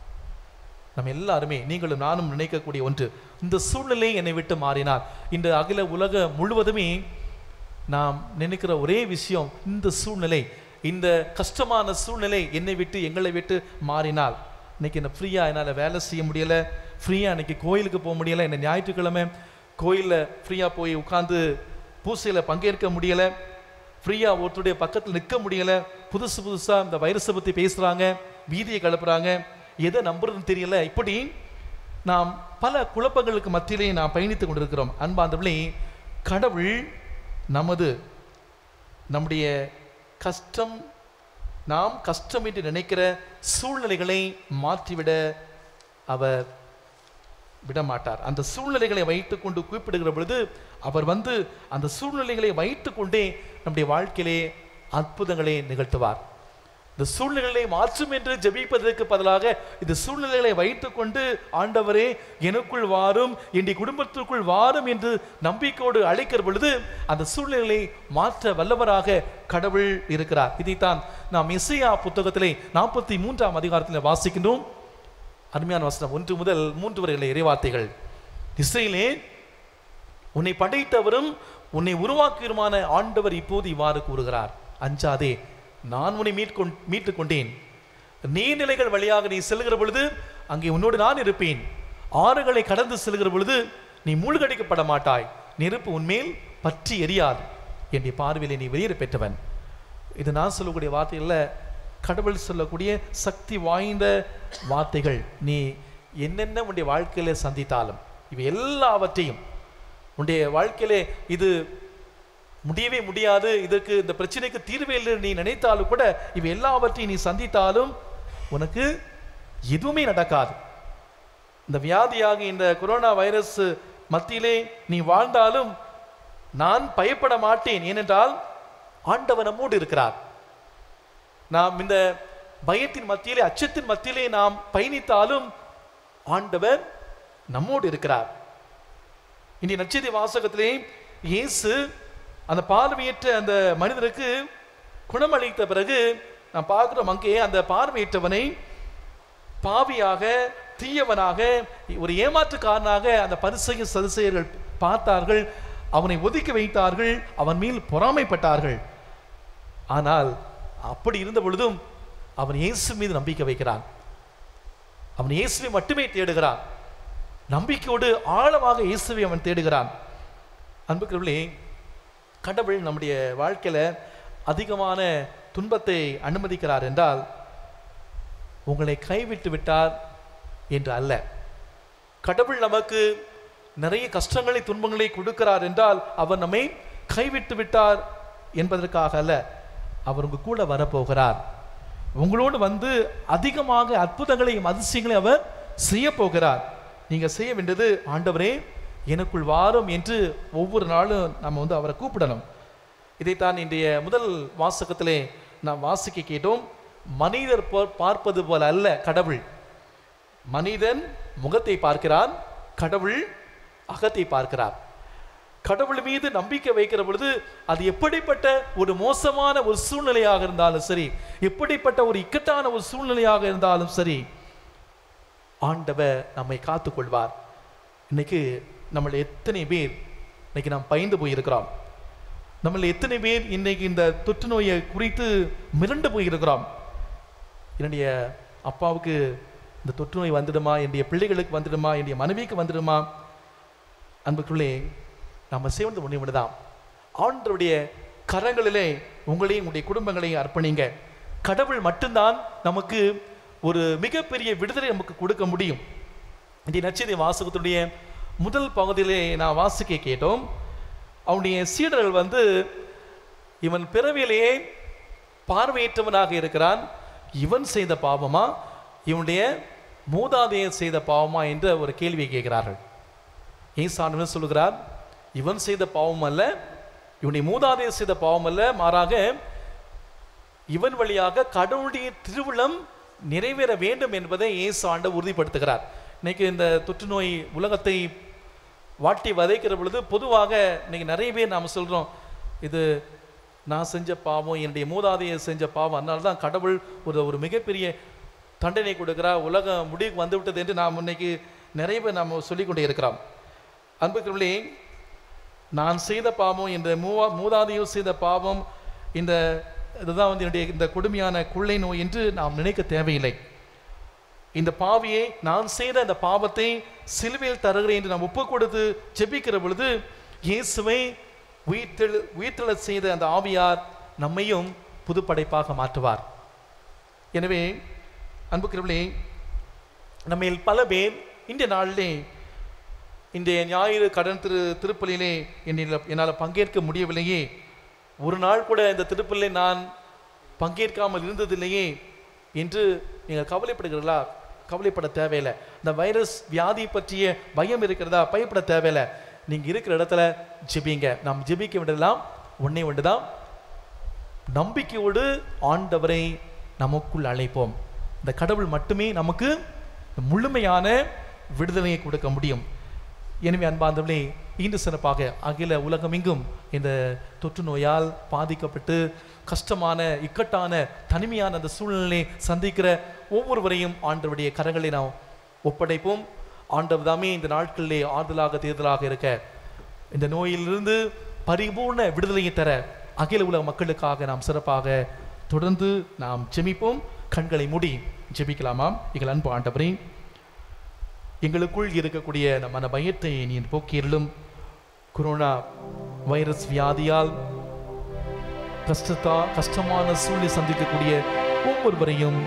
நம்ம எல்லாருமே நீங்களும் நானும் நினைக்கக்கூடிய ஒன்று இந்த சூழ்நிலை என்னை விட்டு மாறினால் இந்த அகில உலக முழுவதுமே நாம் நினைக்கிற ஒரே விஷயம் இந்த சூழ்நிலை இந்த கஷ்டமான சூழ்நிலை என்னை விட்டு எங்களை விட்டு மாறினால் இன்னைக்கு என்ன ஃப்ரீயாக என்னால் வேலை செய்ய முடியலை ஃப்ரீயாக இன்னைக்கு கோயிலுக்கு போக முடியலை என்ன ஞாயிற்றுக்கிழமை கோயிலில் ஃப்ரீயாக போய் உட்காந்து பூசையில் பங்கேற்க முடியலை ஃப்ரீயாக ஒருத்தருடைய பக்கத்தில் நிற்க முடியலை புதுசு புதுசாக இந்த வைரஸை பற்றி பேசுகிறாங்க வீதியை கிளப்புறாங்க எதை நம்புறதுன்னு தெரியல இப்படி நாம் பல குழப்பங்களுக்கு மத்தியிலே நாம் பயணித்து கொண்டிருக்கிறோம் அன்பாந்தவளே கடவுள் நமது நம்முடைய கஷ்டம் நாம் கஷ்டம் என்று நினைக்கிற சூழ்நிலைகளை மாற்றிவிட அவர் விடமாட்டார் அந்த சூழ்நிலைகளை வைத்துக்கொண்டு குறிப்பிடுகிற பொழுது அவர் வந்து அந்த சூழ்நிலைகளை வைத்துக்கொண்டே நம்முடைய வாழ்க்கையிலே அற்புதங்களை நிகழ்த்துவார் இந்த சூழ்நிலைகளை மாற்றும் என்று ஜெபிப்பதற்கு பதிலாக இந்த சூழ்நிலைகளை வைத்துக்கொண்டு ஆண்டவரே எனக்குள் வாரும் என்னுடைய குடும்பத்திற்குள் வாரும் என்று நம்பிக்கையோடு அழைக்கிற பொழுது அந்த சூழ்நிலைகளை மாற்ற வல்லவராக கடவுள் இருக்கிறார் இதைத்தான் நாம் இசையா புத்தகத்திலே நாற்பத்தி மூன்றாம் அதிகாரத்தில் வாசிக்கின்றோம் அருமையான வசனம் ஒன்று முதல் மூன்று வரையில இறைவார்த்தைகள் இசையிலே உன்னை படைத்தவரும் உன்னை உருவாக்கியருமான ஆண்டவர் இப்போது இவ்வாறு கூறுகிறார் அஞ்சாதே நான் உன்னை மீட்கொண் மீட்டுக் கொண்டேன் நீர்நிலைகள் வழியாக நீ செல்கிற பொழுது அங்கே உன்னோடு நான் இருப்பேன் ஆறுகளை கடந்து செல்கிற பொழுது நீ மூழ்கடிக்கப்பட மாட்டாய் நெருப்பு உன்மேல் பற்றி எரியாது என்னுடைய பார்வையிலே நீ வெளியேற பெற்றவன் இது நான் சொல்லக்கூடிய வார்த்தைகளில் கடவுள் சொல்லக்கூடிய சக்தி வாய்ந்த வார்த்தைகள் நீ என்னென்ன உன்னுடைய வாழ்க்கையில சந்தித்தாலும் இவை எல்லாவற்றையும் உன்னுடைய வாழ்க்கையிலே இது முடியவே முடியாது இதற்கு இந்த பிரச்சனைக்கு தீர்வே இல்லை நீ நினைத்தாலும் கூட இவை எல்லாவற்றையும் நீ சந்தித்தாலும் உனக்கு எதுவுமே நடக்காது இந்த வியாதியாக இந்த கொரோனா வைரஸ் மத்தியிலே நீ வாழ்ந்தாலும் நான் பயப்பட மாட்டேன் ஏனென்றால் ஆண்டவர் நம்மோடு இருக்கிறார் நாம் இந்த பயத்தின் மத்தியிலே அச்சத்தின் மத்தியிலே நாம் பயணித்தாலும் ஆண்டவர் நம்மோடு இருக்கிறார் இனி நச்செய்தி வாசகத்திலே இயேசு அந்த பார்வையற்ற அந்த மனிதருக்கு குணமளித்த பிறகு நாம் பார்க்கிறோம் அங்கே அந்த பார்வையற்றவனை பாவியாக தீயவனாக ஒரு ஏமாற்றுக்காரனாக அந்த பரிசைய சதுசெயர்கள் பார்த்தார்கள் அவனை ஒதுக்கி வைத்தார்கள் அவன் மேல் பொறாமைப்பட்டார்கள் ஆனால் அப்படி இருந்த பொழுதும் அவன் இயேசு மீது நம்பிக்கை வைக்கிறான் அவன் இயேசுவை மட்டுமே தேடுகிறான் நம்பிக்கையோடு ஆழமாக இயேசுவை அவன் தேடுகிறான் அன்புக்குள்ளே கடவுள் நம்முடைய வாழ்க்கையில அதிகமான துன்பத்தை அனுமதிக்கிறார் என்றால் உங்களை கைவிட்டு விட்டார் என்று அல்ல கடவுள் நமக்கு நிறைய கஷ்டங்களை துன்பங்களை கொடுக்கிறார் என்றால் அவர் நம்மை கைவிட்டு விட்டார் என்பதற்காக அல்ல அவர் உங்க கூட வரப்போகிறார் உங்களோடு வந்து அதிகமாக அற்புதங்களையும் அதிசயங்களையும் அவர் செய்ய போகிறார் நீங்க செய்ய வேண்டியது ஆண்டவரே எனக்குள் வாரும் என்று ஒவ்வொரு நாளும் நம்ம வந்து அவரை கூப்பிடணும் இதைத்தான் இன்றைய முதல் வாசகத்திலே நாம் வாசிக்க கேட்டோம் மனிதர் போ- பார்ப்பது போல அல்ல கடவுள் மனிதன் முகத்தை பார்க்கிறான் கடவுள் அகத்தை பார்க்கிறார் கடவுள் மீது நம்பிக்கை வைக்கிற பொழுது அது எப்படிப்பட்ட ஒரு மோசமான ஒரு சூழ்நிலையாக இருந்தாலும் சரி எப்படிப்பட்ட ஒரு இக்கட்டான ஒரு சூழ்நிலையாக இருந்தாலும் சரி ஆண்டவர் நம்மை காத்துக்கொள்வார் இன்னைக்கு நம்மள எத்தனை பேர் இன்னைக்கு நாம் பயந்து போயிருக்கிறோம் நம்மள எத்தனை பேர் இன்னைக்கு இந்த தொற்று நோயை குறித்து மிரண்டு போயிருக்கிறோம் என்னுடைய அப்பாவுக்கு இந்த தொற்று நோய் வந்துடுமா என்னுடைய பிள்ளைகளுக்கு வந்துடுமா என்னுடைய மனைவிக்கு வந்துடுமா அன்புக்குள்ளே நம்ம சேர்ந்து ஒன்று தான் ஆண்டருடைய கரங்களிலே உங்களையும் உங்களுடைய குடும்பங்களையும் அர்ப்பணிங்க கடவுள் மட்டும்தான் நமக்கு ஒரு மிகப்பெரிய விடுதலை நமக்கு கொடுக்க முடியும் இந்த நச்சதி வாசகத்துடைய முதல் பகுதியிலே நான் வாசிக்க கேட்டோம் அவனுடைய சீடர்கள் வந்து இவன் பிறவியிலேயே பார்வையற்றவனாக இருக்கிறான் இவன் செய்த பாவமா இவனுடைய மூதாதையர் செய்த பாவமா என்ற ஒரு கேள்வியை கேட்கிறார்கள் ஏசானவன் சொல்லுகிறார் இவன் செய்த பாவம் அல்ல இவனுடைய மூதாதையர் செய்த பாவம் அல்ல மாறாக இவன் வழியாக கடவுளுடைய திருவிழம் நிறைவேற வேண்டும் என்பதை இயேசு ஆண்டவர் உறுதிப்படுத்துகிறார் இன்னைக்கு இந்த தொற்று நோய் உலகத்தை வாட்டி வதைக்கிற பொழுது பொதுவாக இன்னைக்கு நிறைய பேர் நாம் சொல்றோம் இது நான் செஞ்ச பாவம் என்னுடைய மூதாதையர் செஞ்ச பாவம் அதனால தான் கடவுள் ஒரு ஒரு மிகப்பெரிய தண்டனை கொடுக்கிறார் உலகம் முடிவுக்கு வந்து விட்டது என்று நாம் இன்னைக்கு நிறைய பேர் நாம் சொல்லிக்கொண்டே இருக்கிறோம் அன்புக்குள்ளே நான் செய்த பாவம் இந்த மூவா மூதாதையர் செய்த பாவம் இந்த இதுதான் வந்து என்னுடைய இந்த கொடுமையான கொள்ளை நோய் என்று நாம் நினைக்க தேவையில்லை இந்த பாவியை நான் செய்த இந்த பாவத்தை சிலுவையில் தருகிறேன் என்று நாம் ஒப்பு கொடுத்து ஜெபிக்கிற பொழுது இயேசுவை உயிர்த்தெழு உயிர்த்தெழச் செய்த அந்த ஆவியார் நம்மையும் புதுப்படைப்பாக மாற்றுவார் எனவே அன்புக்குரியவர்களே நம்மில் பல பேர் இந்த நாளிலே இன்றைய ஞாயிறு கடன் திரு திருப்பலியிலே என்னில் என்னால் பங்கேற்க முடியவில்லையே ஒரு நாள் கூட இந்த திருப்பலிலே நான் பங்கேற்காமல் இருந்ததில்லையே என்று நீங்கள் கவலைப்படுகிறீர்களா கவலைப்பட தேவையில்லை இந்த வைரஸ் வியாதி பற்றிய பயம் இருக்கிறதா பயப்பட தேவையில்லை நீங்கள் இருக்கிற இடத்துல ஜெபிங்க நாம் ஜெபிக்க வேண்டியதெல்லாம் ஒன்றே ஒன்று தான் நம்பிக்கையோடு ஆண்டவரை நமக்குள் அழைப்போம் இந்த கடவுள் மட்டுமே நமக்கு முழுமையான விடுதலையை கொடுக்க முடியும் எனவே அன்பார்ந்தவர்களே இன்று சிறப்பாக அகில உலகமெங்கும் இந்த தொற்று நோயால் பாதிக்கப்பட்டு கஷ்டமான இக்கட்டான தனிமையான அந்த சூழ்நிலையை சந்திக்கிற ஒவ்வொருவரையும் ஆண்டவருடைய கரங்களை நாம் ஒப்படைப்போம் ஆண்டவர் தாமே இந்த நாட்களிலே ஆறுதலாக தேர்தலாக இருக்க இந்த நோயிலிருந்து பரிபூர்ண விடுதலையை தர அகில உலக மக்களுக்காக நாம் சிறப்பாக தொடர்ந்து நாம் ஜெபிப்போம் கண்களை மூடி ஜெபிக்கலாமாம் எங்கள் அன்பு ஆண்டவரே எங்களுக்குள் இருக்கக்கூடிய அந்த மன பயத்தை நீ போக்கியருளும் கொரோனா வைரஸ் வியாதியால் கஷ்டத்தா கஷ்டமான சூழ்நிலை சந்திக்கக்கூடிய ஒவ்வொருவரையும்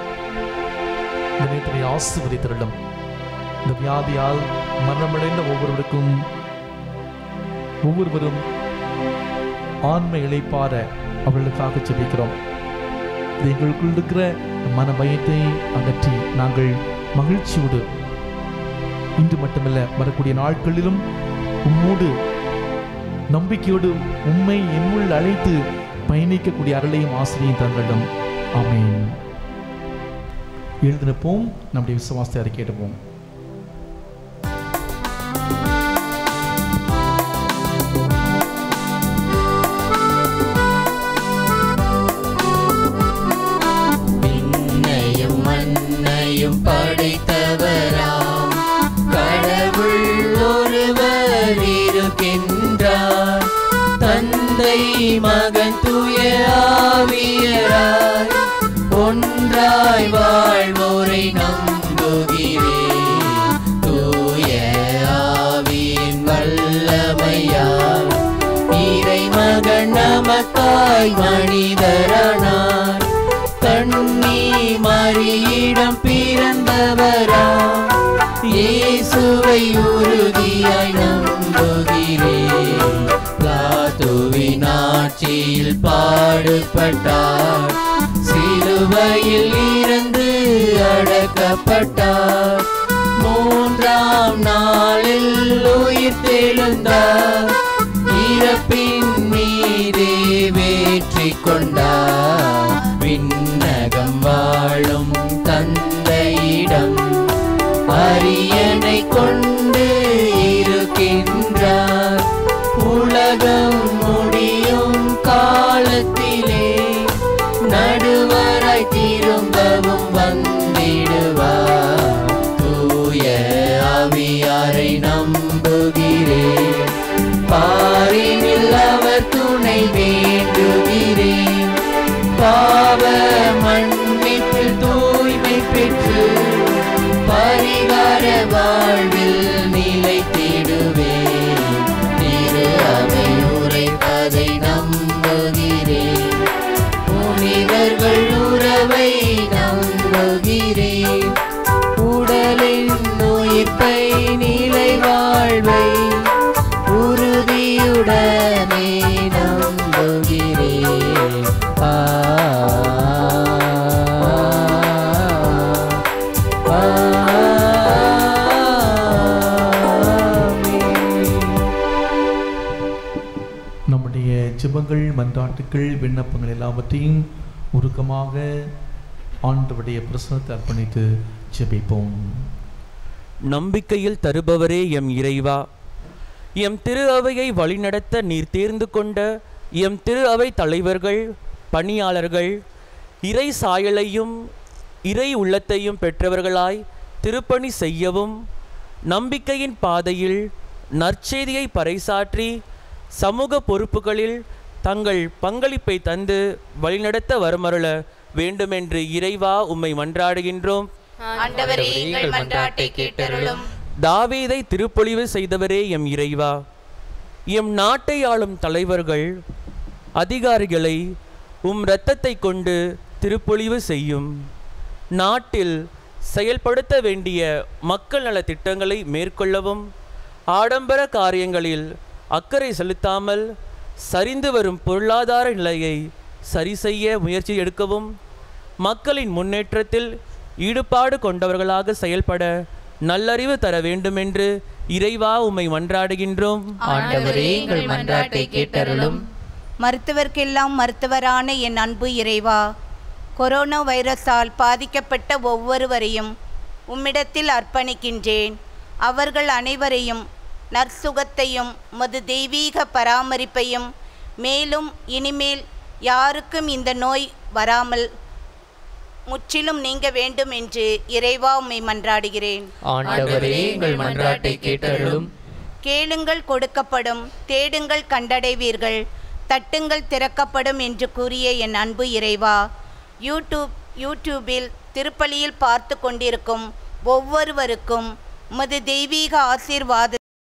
இந்த நேரத்தை ஆசிர்வதித்திருளும் இந்த வியாதியால் மரணமடைந்த ஒவ்வொருவருக்கும் ஒவ்வொருவரும் ஆண்மை இழைப்பார அவர்களுக்காக ஜெபிக்கிறோம் இது எங்களுக்குள் இருக்கிற மன பயத்தை அகற்றி நாங்கள் மகிழ்ச்சியோடு இன்று மட்டுமல்ல வரக்கூடிய நாட்களிலும் உம்மோடு நம்பிக்கையோடு உண்மை என்னுள் அழைத்து பயணிக்கக்கூடிய அருளையும் ஆசிரியும் தங்களிடம் ஆமேன் எழுதினப்போம் நம்முடைய விசுவாசத்தை அறிக்கையிடுவோம் விண்ணையும் மண்ணையும் படைத்தவராம் கடவுள் ஒருவர் இருக்கின்றார் தந்தை மகன் தூய ஆவியராய் ஒன்றாய் வாழ்வோரை நம்புகிறேன் தூய ஆவியின் வல்லமையால் இறைமகன் நமக்காய் மனிதரானார் கண்ணி மறியிடம் பிறந்தவரா இயேசுவை உறுதியாய் நம்புகிறேன் பிளாத்துவின் ஆட்சியில் பாடுபட்டார் சிலுவையில் இருந்து அடக்கப்பட்டார் மூன்றாம் நாளில் உயிர் தெழுந்தார் இறப்பின் மீதே வெற்றி கொண்டார் விண்ணகம் வாழும் தந்தையிடம் அரியணை கொண்டு இருக்கின்றார் வாழ்வில் நிலைத்திடுவேன் திரு அவை உரைப்பதை நம்புகிறேன் புனிதர்கள் உறவை நம்புகிறேன் உடலின் உயிர்ப்பை நிலை வாழ்வை உறுதியுடனே நம்புகிறேன் ஆ நம்முடைய ஜெபங்கள் மன்றாட்டுக்கள் விண்ணப்பங்கள் எல்லாவற்றையும் உருக்கமாக ஆண்டவருடைய பிரசனத்தை அர்ப்பணித்து ஜெபிப்போம் நம்பிக்கையில் தருபவரே எம் இறைவா எம் திரு அவையை வழிநடத்த நீர் தேர்ந்து கொண்ட எம் திரு அவை தலைவர்கள் பணியாளர்கள் இறை சாயலையும் இறை உள்ளத்தையும் பெற்றவர்களாய் திருப்பணி செய்யவும் நம்பிக்கையின் பாதையில் நற்செய்தியை பறைசாற்றி சமூக பொறுப்புகளில் தங்கள் பங்களிப்பை தந்து வழிநடத்த வரமருள வேண்டுமென்று இறைவா உம்மை மன்றாடுகின்றோம் ஆண்டவரே எங்கள் மன்றாட்டை கேட்டருளும் தாவீதை திருப்பொழிவு செய்தவரே எம் இறைவா எம் நாட்டை ஆளும் தலைவர்கள் அதிகாரிகளை உம் இரத்தத்தை கொண்டு திருப்பொழிவு செய்யும் நாட்டில் செயல்படுத்த வேண்டிய மக்கள் நல திட்டங்களை மேற்கொள்ளவும் ஆடம்பர காரியங்களில் அக்கறை செலுத்தாமல் சரிந்து வரும் பொருளாதார நிலையை சரி செய்ய முயற்சி எடுக்கவும் மக்களின் முன்னேற்றத்தில் ஈடுபாடு கொண்டவர்களாக செயல்பட நல்லறிவு தர வேண்டுமென்று இறைவா உம்மை மன்றாடுகின்றோம் ஆண்டவரே எங்கள் மன்றாட்டை கேட்டருளும் மருத்துவர்க்கெல்லாம் மருத்துவரான என் அன்பு இறைவா கொரோனா வைரஸால் பாதிக்கப்பட்ட ஒவ்வொருவரையும் உம்மிடத்தில் அர்ப்பணிக்கின்றேன் அவர்கள் அனைவரையும் நற்சுகத்தையும் மது தெய்வீக பராமரிப்பையும் மேலும் இனிமேல் யாருக்கும் இந்த நோய் வராமல் முற்றிலும் நீங்க வேண்டும் என்று இறைவா உம்மை மன்றாடுகிறேன் ஆண்டவரே எங்கள் மன்றாட்டை கேட்டருளும் கேளுங்கள் கொடுக்கப்படும் தேடுங்கள் கண்டடைவீர்கள் தட்டுங்கள் திறக்கப்படும் என்று கூறிய என் அன்பு இறைவா யூடியூப் யூடியூபில் திருப்பலியில் பார்த்து கொண்டிருக்கும் ஒவ்வொருவருக்கும் உமது தெய்வீக ஆசீர்வாத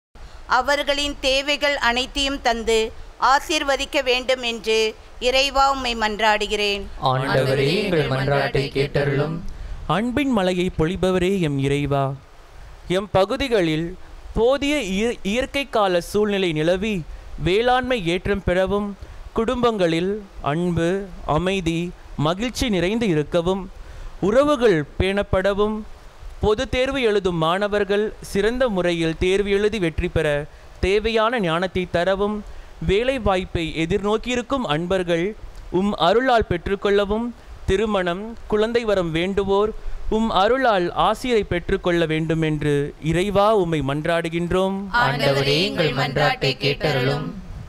அவர்களின் தேவைகள் அனைத்தையும் தந்து ஆசீர்வதிக்க வேண்டும் என்று இறைவா உம்மை மன்றாடுகிறேன் ஆண்டவரே எங்கள் மன்றாட்டை கேட்டருளும் அன்பின் மலையை பொழிபவரே எம் இறைவா எம் பகுதிகளில் போதிய இய- இயற்கை கால சூழ்நிலை நிலவி வேளாண்மை ஏற்றம் பெறவும் குடும்பங்களில் அன்பு அமைதி மகிழ்ச்சி நிறைந்து இருக்கவும் உறவுகள் பேணப்படவும் பொது தேர்வு எழுதும் மாணவர்கள் சிறந்த முறையில் தேர்வு எழுதி வெற்றி பெற தேவையான ஞானத்தை தரவும் வேலை வாய்ப்பை எதிர்நோக்கியிருக்கும் அன்பர்கள் உம் அருளால் பெற்றுக்கொள்ளவும் திருமணம் குழந்தை வரம் வேண்டுவோர் உம் அருளால் ஆசிரை பெற்றுக்கொள்ள வேண்டுமென்று இறைவா உம்மை மன்றாடுகின்றோம் ஆண்டவரே எங்கள் மன்றாட்டை கேட்டருளும்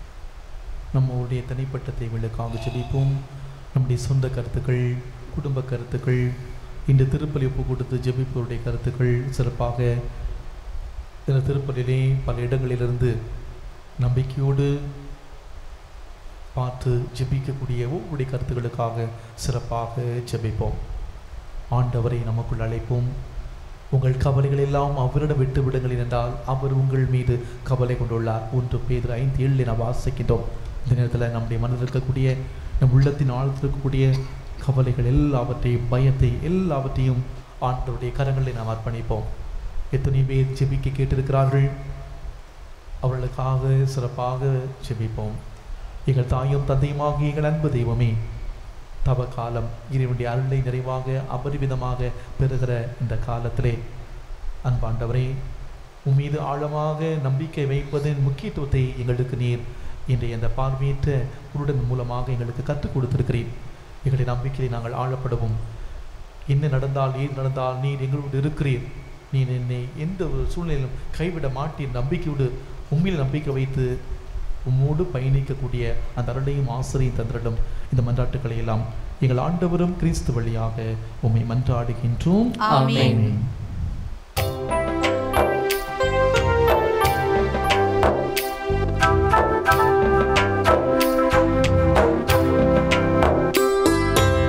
நம்முடைய தனிப்பட்ட தேவைகளுக்காக ஜெபிப்போம் நம்முடைய சொந்த கருத்துக்கள் குடும்ப கருத்துக்கள் இந்த திருப்பலி ஒப்பு கொடுத்து ஜெபிப்பவருடைய கருத்துக்கள் சிறப்பாக இந்த திருப்பலிலே பல இடங்களிலிருந்து நம்பிக்கையோடு பார்த்து ஜெபிக்கக்கூடிய ஒவ்வொருடைய கருத்துக்களுக்காக சிறப்பாக ஜெபிப்போம் ஆண்டவரை நமக்குள் அழைப்போம் உங்கள் கவலைகள் எல்லாம் அவரிடம் விட்டு விடுங்கள் என்றால் அவர் உங்கள் மீது கவலை கொண்டுள்ளார் ஒன்று பேர் ஐந்து ஏழில் நாம் வாசிக்கின்றோம் இந்த நேரத்தில் நம்முடைய மனதில் இருக்கக்கூடிய நம் உள்ளத்தின் ஆழத்தில் இருக்கக்கூடிய கவலைகள் எல்லாவற்றையும் பயத்தை எல்லாவற்றையும் ஆண்டவருடைய கரங்களில் நாம் அர்ப்பணிப்போம் எத்தனை பேர் ஜெபிக்க கேட்டிருக்கிறார்கள் அவர்களுக்காக சிறப்பாக ஜெபிப்போம் எங்கள் தாயும் தந்தையுமாகிய எங்கள் அன்பு தெய்வமே தவ காலம் இறைவனுடைய அருளை நிறைவாக அபரிவிதமாக பெறுகிற இந்த காலத்திலே அன்பாண்டவரே உன் மீது ஆழமாக நம்பிக்கை வைப்பதன் முக்கியத்துவத்தை எங்களுக்கு நீர் இன்றைய இந்த பார்வையற்ற குருடன் மூலமாக எங்களுக்கு கற்றுக் கொடுத்திருக்கிறீர் எங்களுடைய நம்பிக்கையை நாங்கள் ஆழப்படவும் என்ன நடந்தால் ஏது நடந்தால் நீர் எங்களோடு இருக்கிறீர் நீர் என்னை எந்த ஒரு சூழ்நிலையிலும் கைவிட மாட்டீர் நம்பிக்கையோடு உண்மையில் நம்பிக்கை வைத்து உம்மோடு பயணிக்கக்கூடிய அந்த அருளையும் ஆசிரியும் தந்திரலும் இந்த மன்றாட்டுக்களை எல்லாம் எங்கள் ஆண்டவரும் கிறிஸ்து வழியாக உம்மை மன்றாடுகின்றோம் ஆமென்.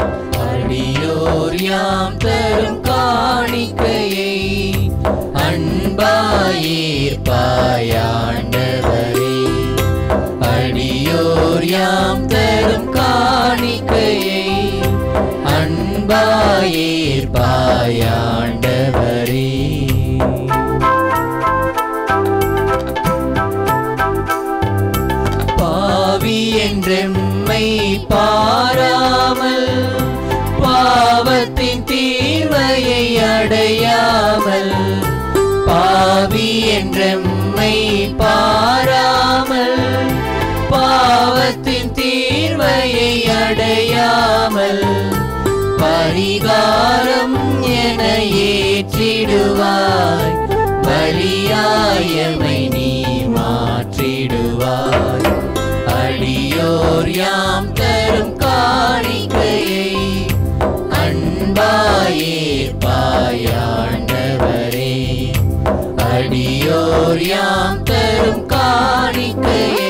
அடியோர் யாம் தரும் காணிக்கையை அன்பு ஏற்பாயாண்டவரே பாவி என்றெம்மை பாராமல் பாவத்தின் தீர்வையை அடையாமல் பாவி என்றெம்மை பாராமல் பாவத்தின் தீர்வையை அடையாமல் பரிகாரம் என ஏற்றிடுவாய் பலியாயமை நீ மாற்றிடுவாய் அடியோர் யாம் தரும் காணிக்கையை அன்பாயேற்பாயாண்டவரே அடியோர் யாம் தரும் காணிக்கையை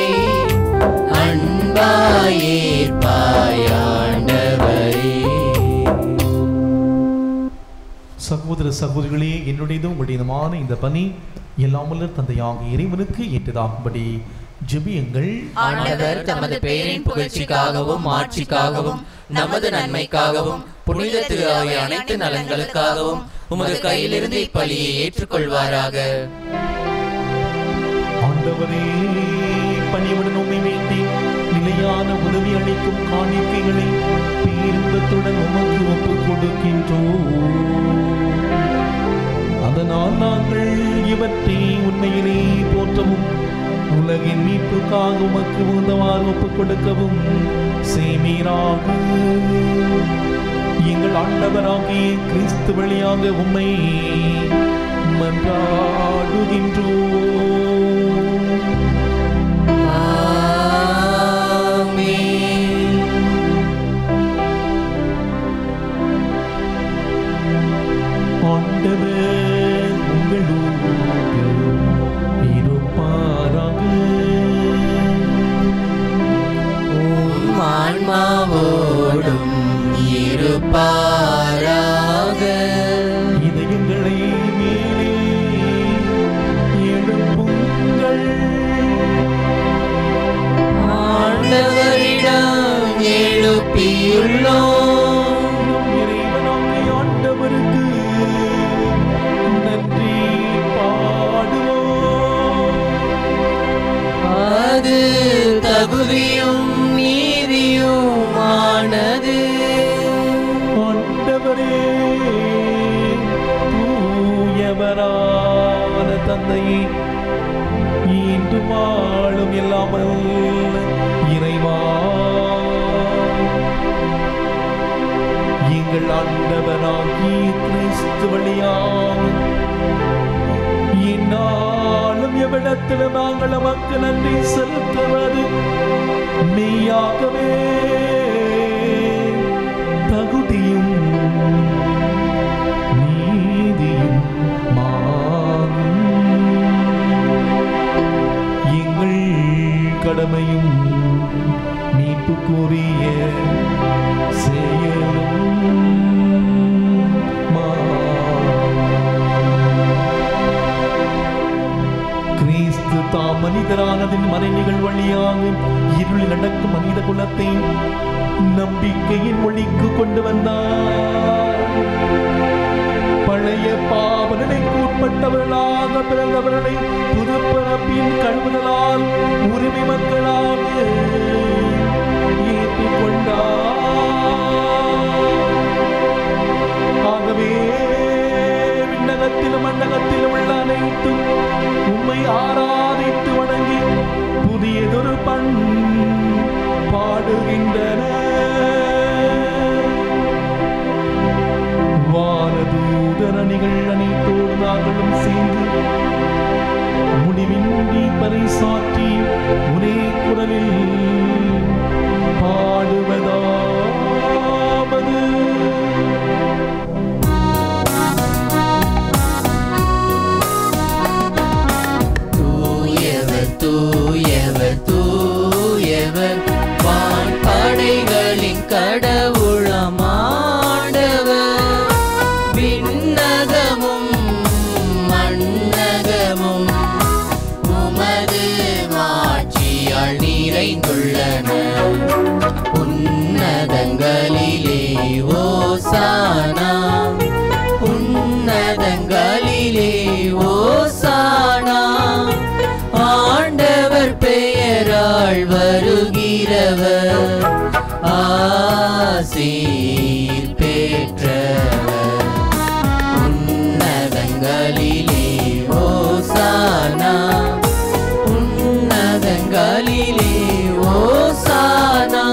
அன்பாயேற்பாயாண்டவரே சகோதர சகோதரிகளே என்னுடையதும் உங்களுடையதுமான இந்த பணி எல்லாமல்ல தந்தையாகிய இறைவனுக்கு ஏற்றதாகும்படி ஜெபியுங்கள் ஆண்டவர் தமது பெயரின் புகழ்ச்சிக்காகவும் ஆட்சிக்காகவும் நமது நன்மைக்காகவும் புனித திரு ஆகிய அனைத்து நலன்களுக்காகவும் உமது கையிலிருந்து இப்பலியை ஏற்றுக்கொள்வாராக ஆண்டவரே பணிவுடன் உண்மை வேண்டி நிலையான உதவி அளிக்கும் காணிக்கைகளை பேருந்தத்துடன் உமக்கு ஒப்புக் கொடுக்கின்றோம் அதனால் நாங்கள் இவற்றை உண்மையிலே போற்றவும் உலகின் மீட்புக்காக உமக்கு உந்தவாறு ஒப்புக் கொடுக்கவும் சேமீராக எங்கள் ஆண்டவராகிய கிறிஸ்து வழியாக உம்மை மன்றாடுகின்றோம் ஆண்டவர் உங்களோடு இருப்பாராக உம் ஆன்மாவோடும் இருப்பாராக இதயங்களை மேலே எழுப்புங்கள் ஆண்டவரிடம் எழுப்பியுள்ளோம் நம் இறைவனாகிய ஆண்டவருக்கு நன்றி பாடுவோம் அது தகுதியும் நீதியுமானது ஆண்டவரே தூயவரான தந்தையே இன்று வாழும் இல்லாமல் இறைவா எங்கள் ஆண்டவராகிய கிறிஸ்து வழியாக இந்நாளும் எவ்விடத்திலும் நாங்கள் நமக்கு நன்றி செலுத்துவது மெய்யாகவே தகுதியும் நீதியும் எங்கள் கடமையும் மீட்புக்குரிய செயலும் கிறிஸ்து தாம் மனிதரானதின் மறைநிகள் வழியாக இருளில் நடக்கும் மனித குலத்தை நம்பிக்கையின் ஒளிக்கு கொண்டு வந்தார் பழைய பாவ நிலைக்கு உட்பட்டவர்களாக பிறந்தவர்களை புது பிறப்பின் கழுவுதலால் உரிமை மக்களாக ஏற்றுக்கொண்டார் ஆகவே விண்ணகத்திலும் மண்டகத்திலும் உள்ள அனைத்தும் உம்மை ஆராதித்து வணங்கி புதியதொரு பண் பாடுகின்றன வானதூதரணிகள் அனைத்தோடு நாங்களும் சேர்ந்து முடிவின்றி பறைசாற்றி ஒரே குரலில் பாடுவதாவது தூயவர் தூயவர் தூயவர் வான் படைகளின் கடவுளமாண்டவர் விண்ணகமும் மண்ணகமும் உமது மாட்சியால் நிறைந்துள்ளன உன்னதங்களிலே ஓசானா ஓசானா ஆண்டவர் பெயரால் வருகிறவர் ஆசீர் பெற்றவர் உன்னதங்களிலே ஓசானா உன்னதங்களிலே ஓசானா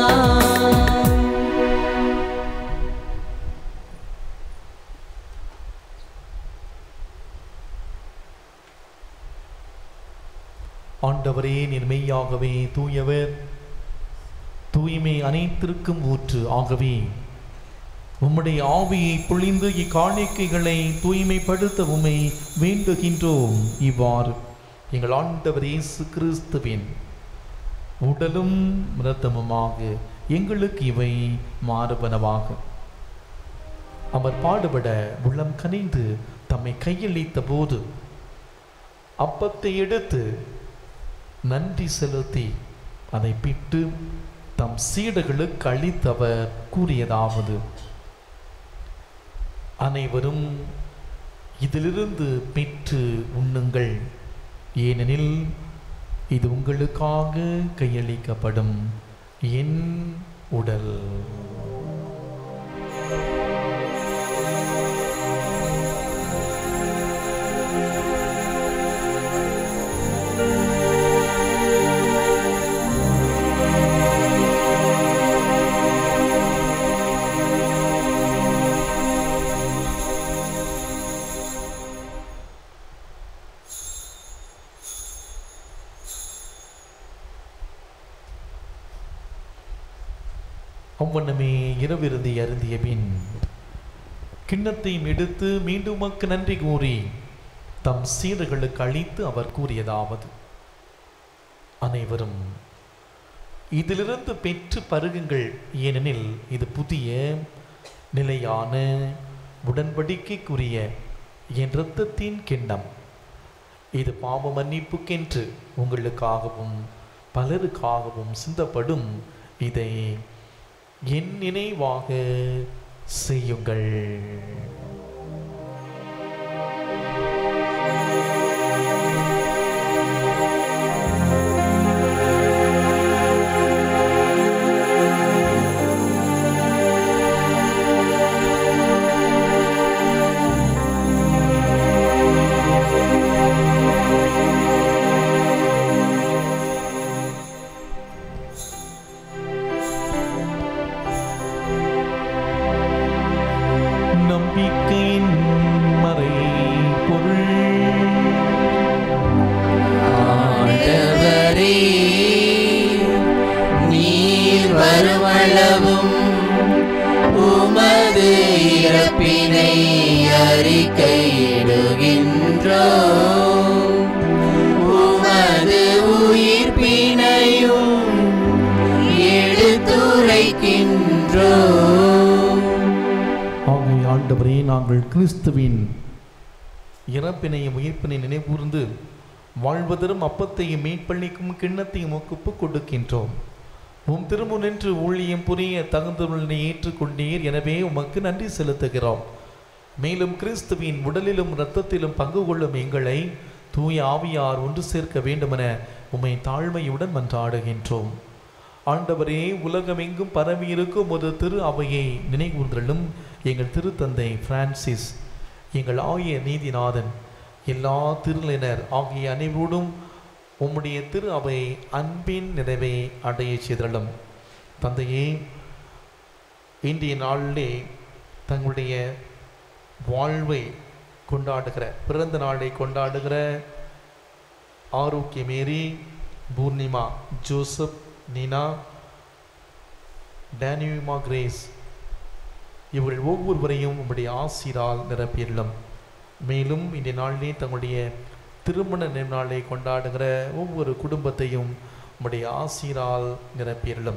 ஆண்டவரே நீர் மெய்யாகவே தூயவர் தூய்மை அனைத்திற்கும் ஊற்று ஆகவே உம்முடைய ஆவியை பொழிந்து இக்காணிக்கைகளை தூய்மைப்படுத்த உம்மை வேண்டுகின்றோம் இவ்வாறு எங்கள் ஆண்டவர் இயேசு கிறிஸ்துவின் உடலும் இரத்தமுமாக எங்களுக்கு இவை மாறுபனவாக அவர் பாடுபட உள்ளம் கனிந்து தம்மை கையளித்த போது அப்பத்தை எடுத்து நன்றி செலுத்தி அதை பிட்டு தம் சீடர்களுக்கு அளித்தவர் கூறியதாவது அனைவரும் இதிலிருந்து பெற்று உண்ணுங்கள் ஏனெனில் இது உங்களுக்காக கையளிக்கப்படும் என் உடல் அவ்வண்ணமே இரவிருந்தி அருந்திய பின் கிண்ணத்தையும் எடுத்து மீண்டும் உமக்கு நன்றி கூறி தம் சீடர்களுக்கு அளித்து அவர் கூறியதாவது அனைவரும் இதிலிருந்து பெற்று பருகுங்கள் ஏனெனில் இது புதிய நிலையான உடன்படிக்கைக்குரிய என் இரத்தத்தின் கிண்ணம் இது பாவ மன்னிப்புக்கென்று உங்களுக்காகவும் பலருக்காகவும் சிந்தப்படும் இதை என் நினைவாக செய்யுங்கள் நம்பிக்கையின் மறை பொருள் ஆண்டவரே நீர் வருமளவும் உமது இறப்பினை அறிக்கையிடுகின்றோ உமது உயிர்ப்பினையும் எடுத்துரைக்கின்றோ ஆகிய ஆண்டவரே நாங்கள் கிறிஸ்துவின் இறப்பினையும் உயிர்ப்பினை நினைகூர்ந்து வாழ்வதரும் அப்பத்தையும் மீட்பள்ளிக்கும் கிண்ணத்தையும் ஒப்புக் கொடுக்கின்றோம் உம் திரும்ப நின்று ஊழியம் புரிய தகுந்தவர்களை ஏற்றுக்கொண்டீர் எனவே உமக்கு நன்றி செலுத்துகிறோம் மேலும் கிறிஸ்துவின் உடலிலும் இரத்தத்திலும் பங்கு கொள்ளும் எங்களை தூய ஆவியார் ஒன்று சேர்க்க வேண்டுமென உம்மை தாழ்மையுடன் மன்றாடுகின்றோம் ஆண்டவரே உலகமெங்கும் பரவியிருக்கும் ஒரு திரு அவையை நினைகூர்ந்தலும் எங்கள் திருத்தந்தை பிரான்சிஸ் எங்கள் ஆகிய நீதிநாதன் எல்லா திருநிலையினர் ஆகிய அனைவரோடும் உம்முடைய திரு அவை அன்பின் நிறைவை அடைய செய்தலும் தந்தையே இன்றைய நாளிலே தங்களுடைய வாழ்வை கொண்டாடுகிற பிறந்த நாளை கொண்டாடுகிற ஆரோக்கியமேரி பூர்ணிமா ஜோசப் நீனா டேனியுமா கிரேஸ் இவர்கள் ஒவ்வொருவரையும் உம்முடைய ஆசிரால் நிரப்பியுள்ளோம் மேலும் இந்த நாளிலே தங்களுடைய திருமண நாளை கொண்டாடுகிற ஒவ்வொரு குடும்பத்தையும் உம்முடைய ஆசிரால் நிரப்பியுள்ளோம்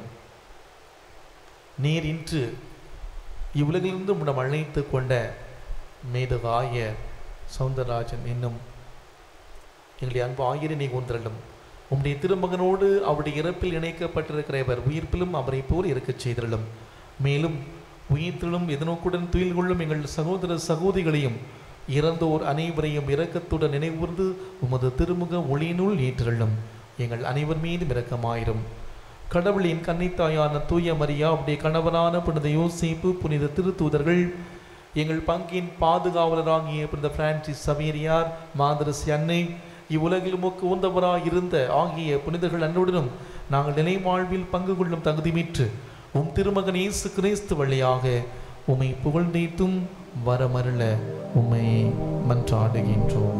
நீர் இன்று இவ்வுலகிலிருந்து உம்மிடம் அழைத்து கொண்ட மேதகாய சவுந்தரராஜன் என்னும் எங்களுடைய அன்பு ஆயிரம் நீ கூந்தரலும் உம்முடைய திருமகனோடு அவருடைய இறப்பில் இணைக்கப்பட்டிருக்கிற இவர் உயிர்ப்பிலும் அவரை போல் இருக்கச் செய்திருளும் மேலும் உயிர்த்திலும் எதனோக்குடன் துயில் கொள்ளும் எங்கள் சகோதர சகோதரிகளையும் இறந்தோர் அனைவரையும் இரக்கத்துடன் நினைவுர்ந்து உமது திருமுக ஒளியினுள் ஏற்றலும் எங்கள் அனைவர் மீதும் இரக்கமாயிரும் கடவுளின் கன்னித்தாயான தூய மரியா உடைய கணவனான புனித யோசேப்பு புனித திருத்தூதர்கள் எங்கள் பங்கின் பாதுகாவலராகிய புனித பிரான்சிஸ் சவேரியார் மாதரசி அன்னை இவ்வுலகில் உமக்கு உந்தவராய் இருந்த ஆகிய புனிதர்கள் அன்னுடனும் நாங்கள் நிலை வாழ்வில் பங்கு கொள்ளும் தகுதிமிற்று உம் திருமகன் இயேசு கிறிஸ்து வழியாக உம்மை புகழ்ந்தேத்தும் வரமருள உம்மை மன்றாடுகின்றோம்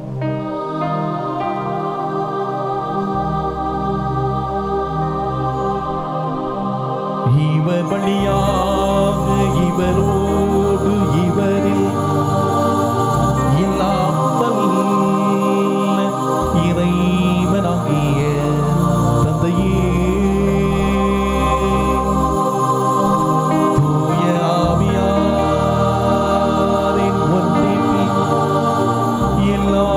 இவர் வழியாக இவரோடு இவரில் இல்லாமல் இறைவனாகிய தந்தையே தூய ஆவியாரின் ஒன்றிப்பில் எல்லா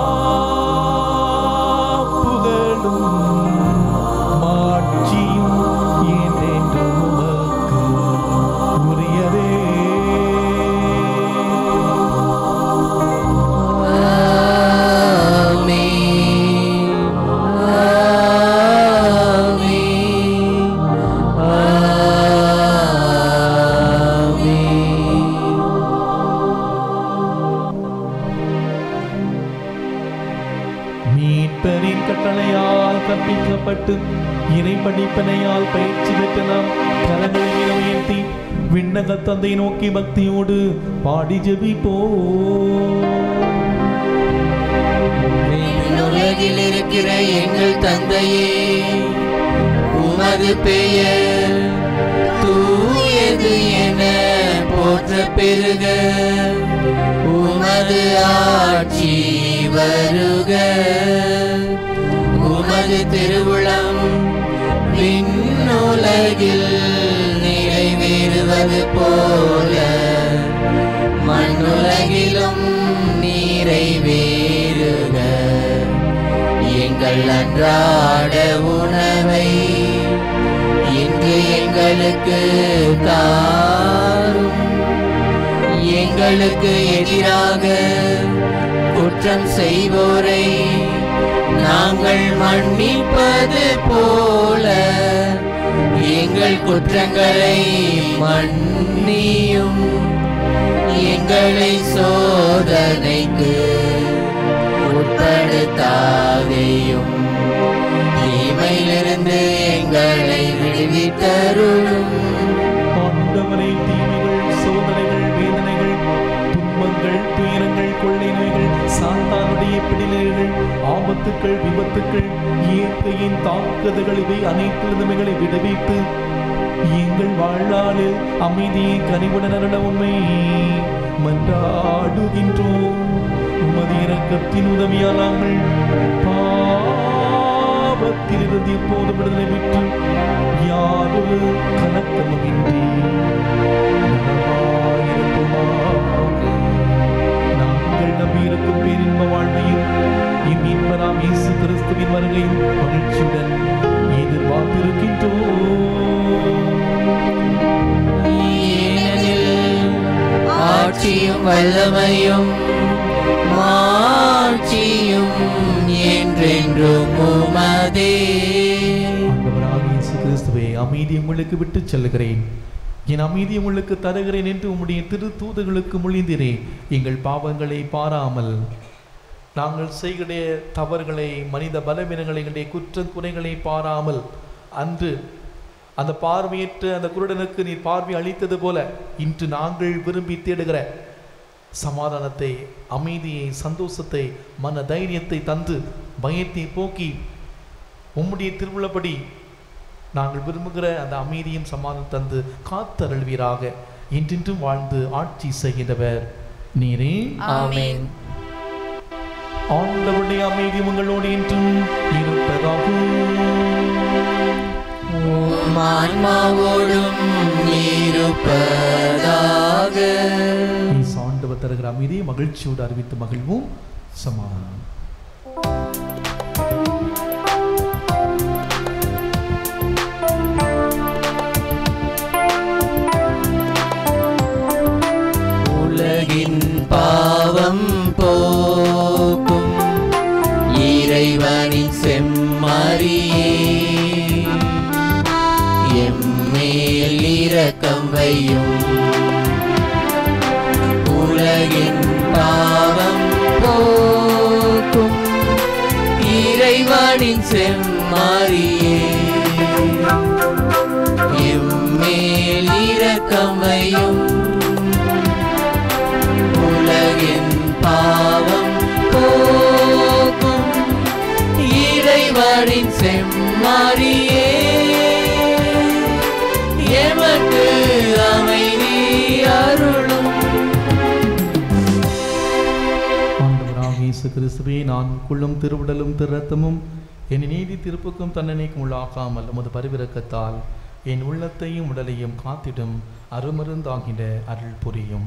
புகழும் மாட்சியும் என்றென்றும் உமக்கு உரியதே மீட்பரின் கட்டளையால் கற்பிக்கப்பட்டு இறை படிப்பனையால் பயிற்சி பெற்ற நாம் கரங்களை மேல உயர்த்தி விண்ணக தந்தை நோக்கி பக்தியோடு பாடி ஜெபிப்போ உலகில் இருக்கிற எங்கள் தந்தையே உமது பெயர் தூயது என போற்ற பெருக உமது ஆட்சி வருக உமது திருவுளம் விண்ணுலகில் நிறைவேறுவது போல மண்ணுலகிலும் நிறைவேறுக எங்கள் அன்றாட உணவை இன்று எங்களுக்கு தாரும் எங்களுக்கு எதிராக குற்றம் செய்வோரை நாங்கள் மன்னிப்பது போல எங்கள் குற்றங்களை மன்னியும் எங்களை சோதனைக்கு உட்படுத்தாதையும் தீமையிலிருந்து எங்களை விடுவித்தருளும் ஆண்டவரை தீமைகள் சோதனைகள் வேதனைகள் துன்பங்கள் துயரங்கள் கொள்ளை நோய்கள் சாத்தானுடைய பிடிலைகள் ஆபத்துக்கள் விபத்துக்கள் இயற்கையின் தாக்குதல்கள் இவை அனைத்திலிருந்துமைகளை விடுவித்து எங்கள் வாழ்நாளில் அமைதியை கனிவுடன் அருள உண்மை மன்றாடுகின்றோம் உமது இரக்கத்தின் உதவியால் நாங்கள் பாவத்திலிருந்து எப்போது விடுதலை பெற்று யாரொரு கலக்கமுமின்றி நலமாயிருப்போமாக. நாங்கள் நம்பியிருக்கும் பேரின்ப வாழ்வையும் இம்மீன்பராம் இயேசு கிறிஸ்துவின் வருகையும் மகிழ்ச்சியுடன் எதிர்பார்த்திருக்கின்றோம் ஏனெனில் ஆட்சியும் வல்லமையும் மாட்சியும் என்றென்றும் உமதே ஆண்டவராகிய இயேசு கிறிஸ்துவே அமைதி உங்களுக்கு விட்டு செல்லுகிறேன் என் அமைதி உங்களுக்கு தருகிறேன் என்று உம்முடைய திரு தூதுகளுக்கு மொழிந்தீரே எங்கள் பாவங்களை பாராமல் நாங்கள் செய்கிற தவறுகளை மனித பலவீனங்களை எங்களுடைய குற்ற குறைகளை பாராமல் அன்று அந்த பார்வையற்ற அந்த குருடனுக்கு நீர் பார்வை அளித்தது போல இன்று நாங்கள் விரும்பி தேடுகிற சமாதானத்தை அமைதியை சந்தோஷத்தை மன தைரியத்தை தந்து பயத்தை போக்கி உம்முடைய திருவுள்ளப்படி நாங்கள் விரும்புகிற அந்த அமைதியும் சமாதானம் தந்து காத்தருள்வீராக இன்றின்றும் வாழ்ந்து ஆட்சி செய்கின்றவர் நீரே ஆமென் ஆண்டவருடைய அமைதி உங்களோடு இன்றும் இருப்பதாக உம் ஆன்மாவோடும் இருப்பதாக இயேசு ஆண்டவர் தருகிற அமைதியை மகிழ்ச்சியோடு அறிவித்து மகிழ்வும் சமாதானம் உலகின் பாவ இரக்கமையும் உலகின் பாவம் போக்கும் இறைவனின் செம்மறியே எம்மேல் இரக்கமையும் உலகின் பாவம் போக்கும் இறைவனின் செம்மறியே எமக்கு அமைதி அருளும் ஆண்டவராக இயேசு கிறிஸ்துவே நான் உட்கொள்ளும் திருவிடலும் திருரத்தமும் என் நீதி திருப்புக்கும் தண்டனைக்கும் உள்ளாக்காமல் உமது பரிவிறக்கத்தால் என் உள்ளத்தையும் உடலையும் காத்திடும் அருமருந்தாகின அருள் புரியும்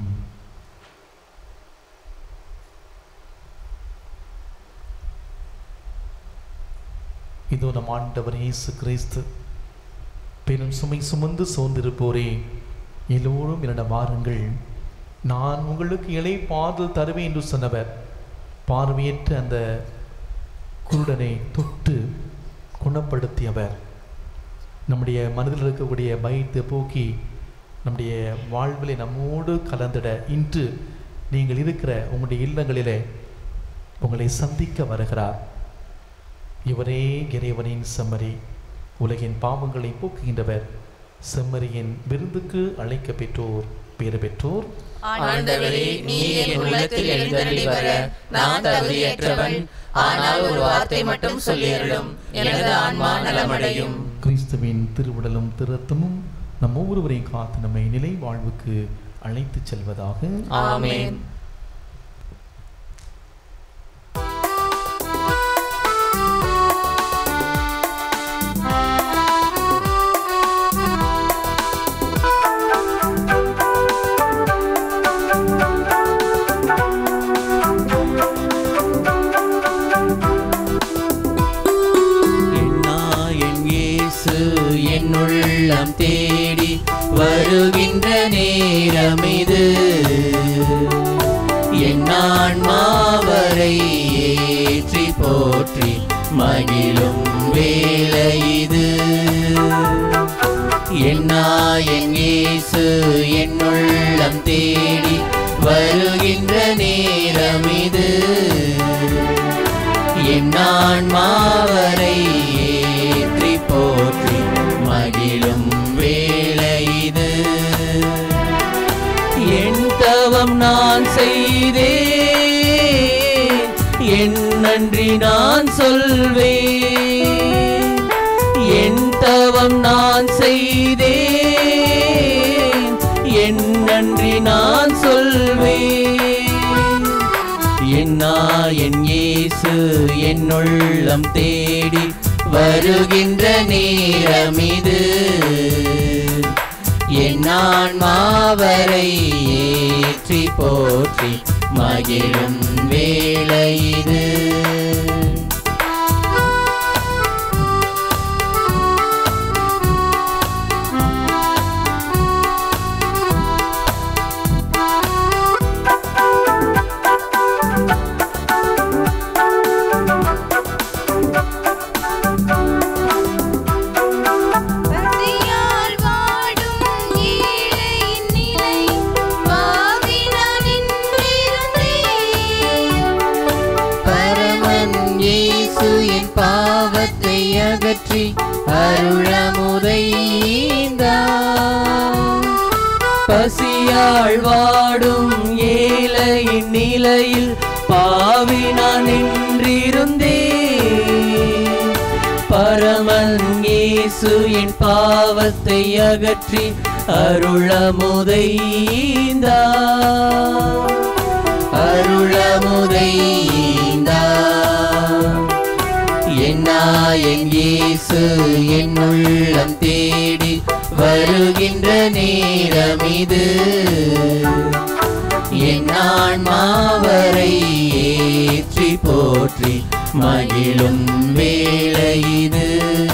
இதோ நம் ஆண்டவர் இயேசு கிறிஸ்து பெரும் சுமை சுமந்து சோர்ந்திருப்போரே எல்லோரும் என்னிடம் வாருங்கள் நான் உங்களுக்கு இலை பாதல் தருவேன் என்று சொன்னவர் பார்வையற்ற அந்த குருடனை தொட்டு குணப்படுத்தியவர் நம்முடைய மனதில் இருக்கக்கூடிய பயத்தை போக்கி நம்முடைய வாழ்விலை நம்மோடு கலந்திட இன்று நீங்கள் இருக்கிற உங்களுடைய இல்லங்களிலே உங்களை சந்திக்க வருகிறார் இவரே இறைவனின் செம்மறி உலகின் பாவங்களை போக்குகின்றவர் செம்மறியின் விருந்துக்கு அழைக்க பெற்றோர் பேறு பெற்றோர் ஆண்டவரே நீர் என் உள்ளத்தில் எழுந்தருளி வர நான் தகுதியற்றவன் ஆனால் ஒரு வார்த்தை மட்டும் சொல்லியருளும் எனது ஆன்மா நலமடையும் கிறிஸ்துவின் திருவுடலும் திருத்தமும் நம் ஒவ்வொருவரையும் காத்து நம்மை நிலை வாழ்வுக்கு அழைத்துச் செல்வதாக ஆமென் என்னா என் இயேசு என் உள்ளம் தேடி வருகின்ற நேரம் இது என் ஆன்மாவரை ஏற்றி போற்றி மகிழும் வேலை இது என்னா என் இயேசு என் உள்ளம் தேடி வருகின்ற நேரம் இது என் ஆன்மாவரை ஏற்றி போற்றி மகிழும் வேலை இது என் தவம் நான் செய்தேன் என் நன்றி நான் சொல்வேன் என் தவம் நான் செய்தேன் என் நன்றி நான் சொல்வேன் என்னா என் இயேசு என் உள்ளம் தேடி வருகின்ற நேரம் இது என் ஆன்மாவரை ஏற்றி போற்றி மகிழும் வேளை இது பசியால் வாடும் ஏழையின் நிலை பாவினான் என்றிருந்தேன். பரமன் இயேசு என் பாவத்தை அகற்றி அருளமுதைந்தார் பசியாள் வாடும் ஏழையின் நிலையில் பாவி நான் நின்றிருந்தேன் பரமன் இயேசு என் பாவத்தை அகற்றி அருளமுதைந்தார் அருளமுதைந்தார் என்னா என் இயேசு என் உள்ளம் தேடி வருகின்ற நேரம் இது என் ஆன்மாவரை ஏற்றி போற்றி மகிழும் வேளை இது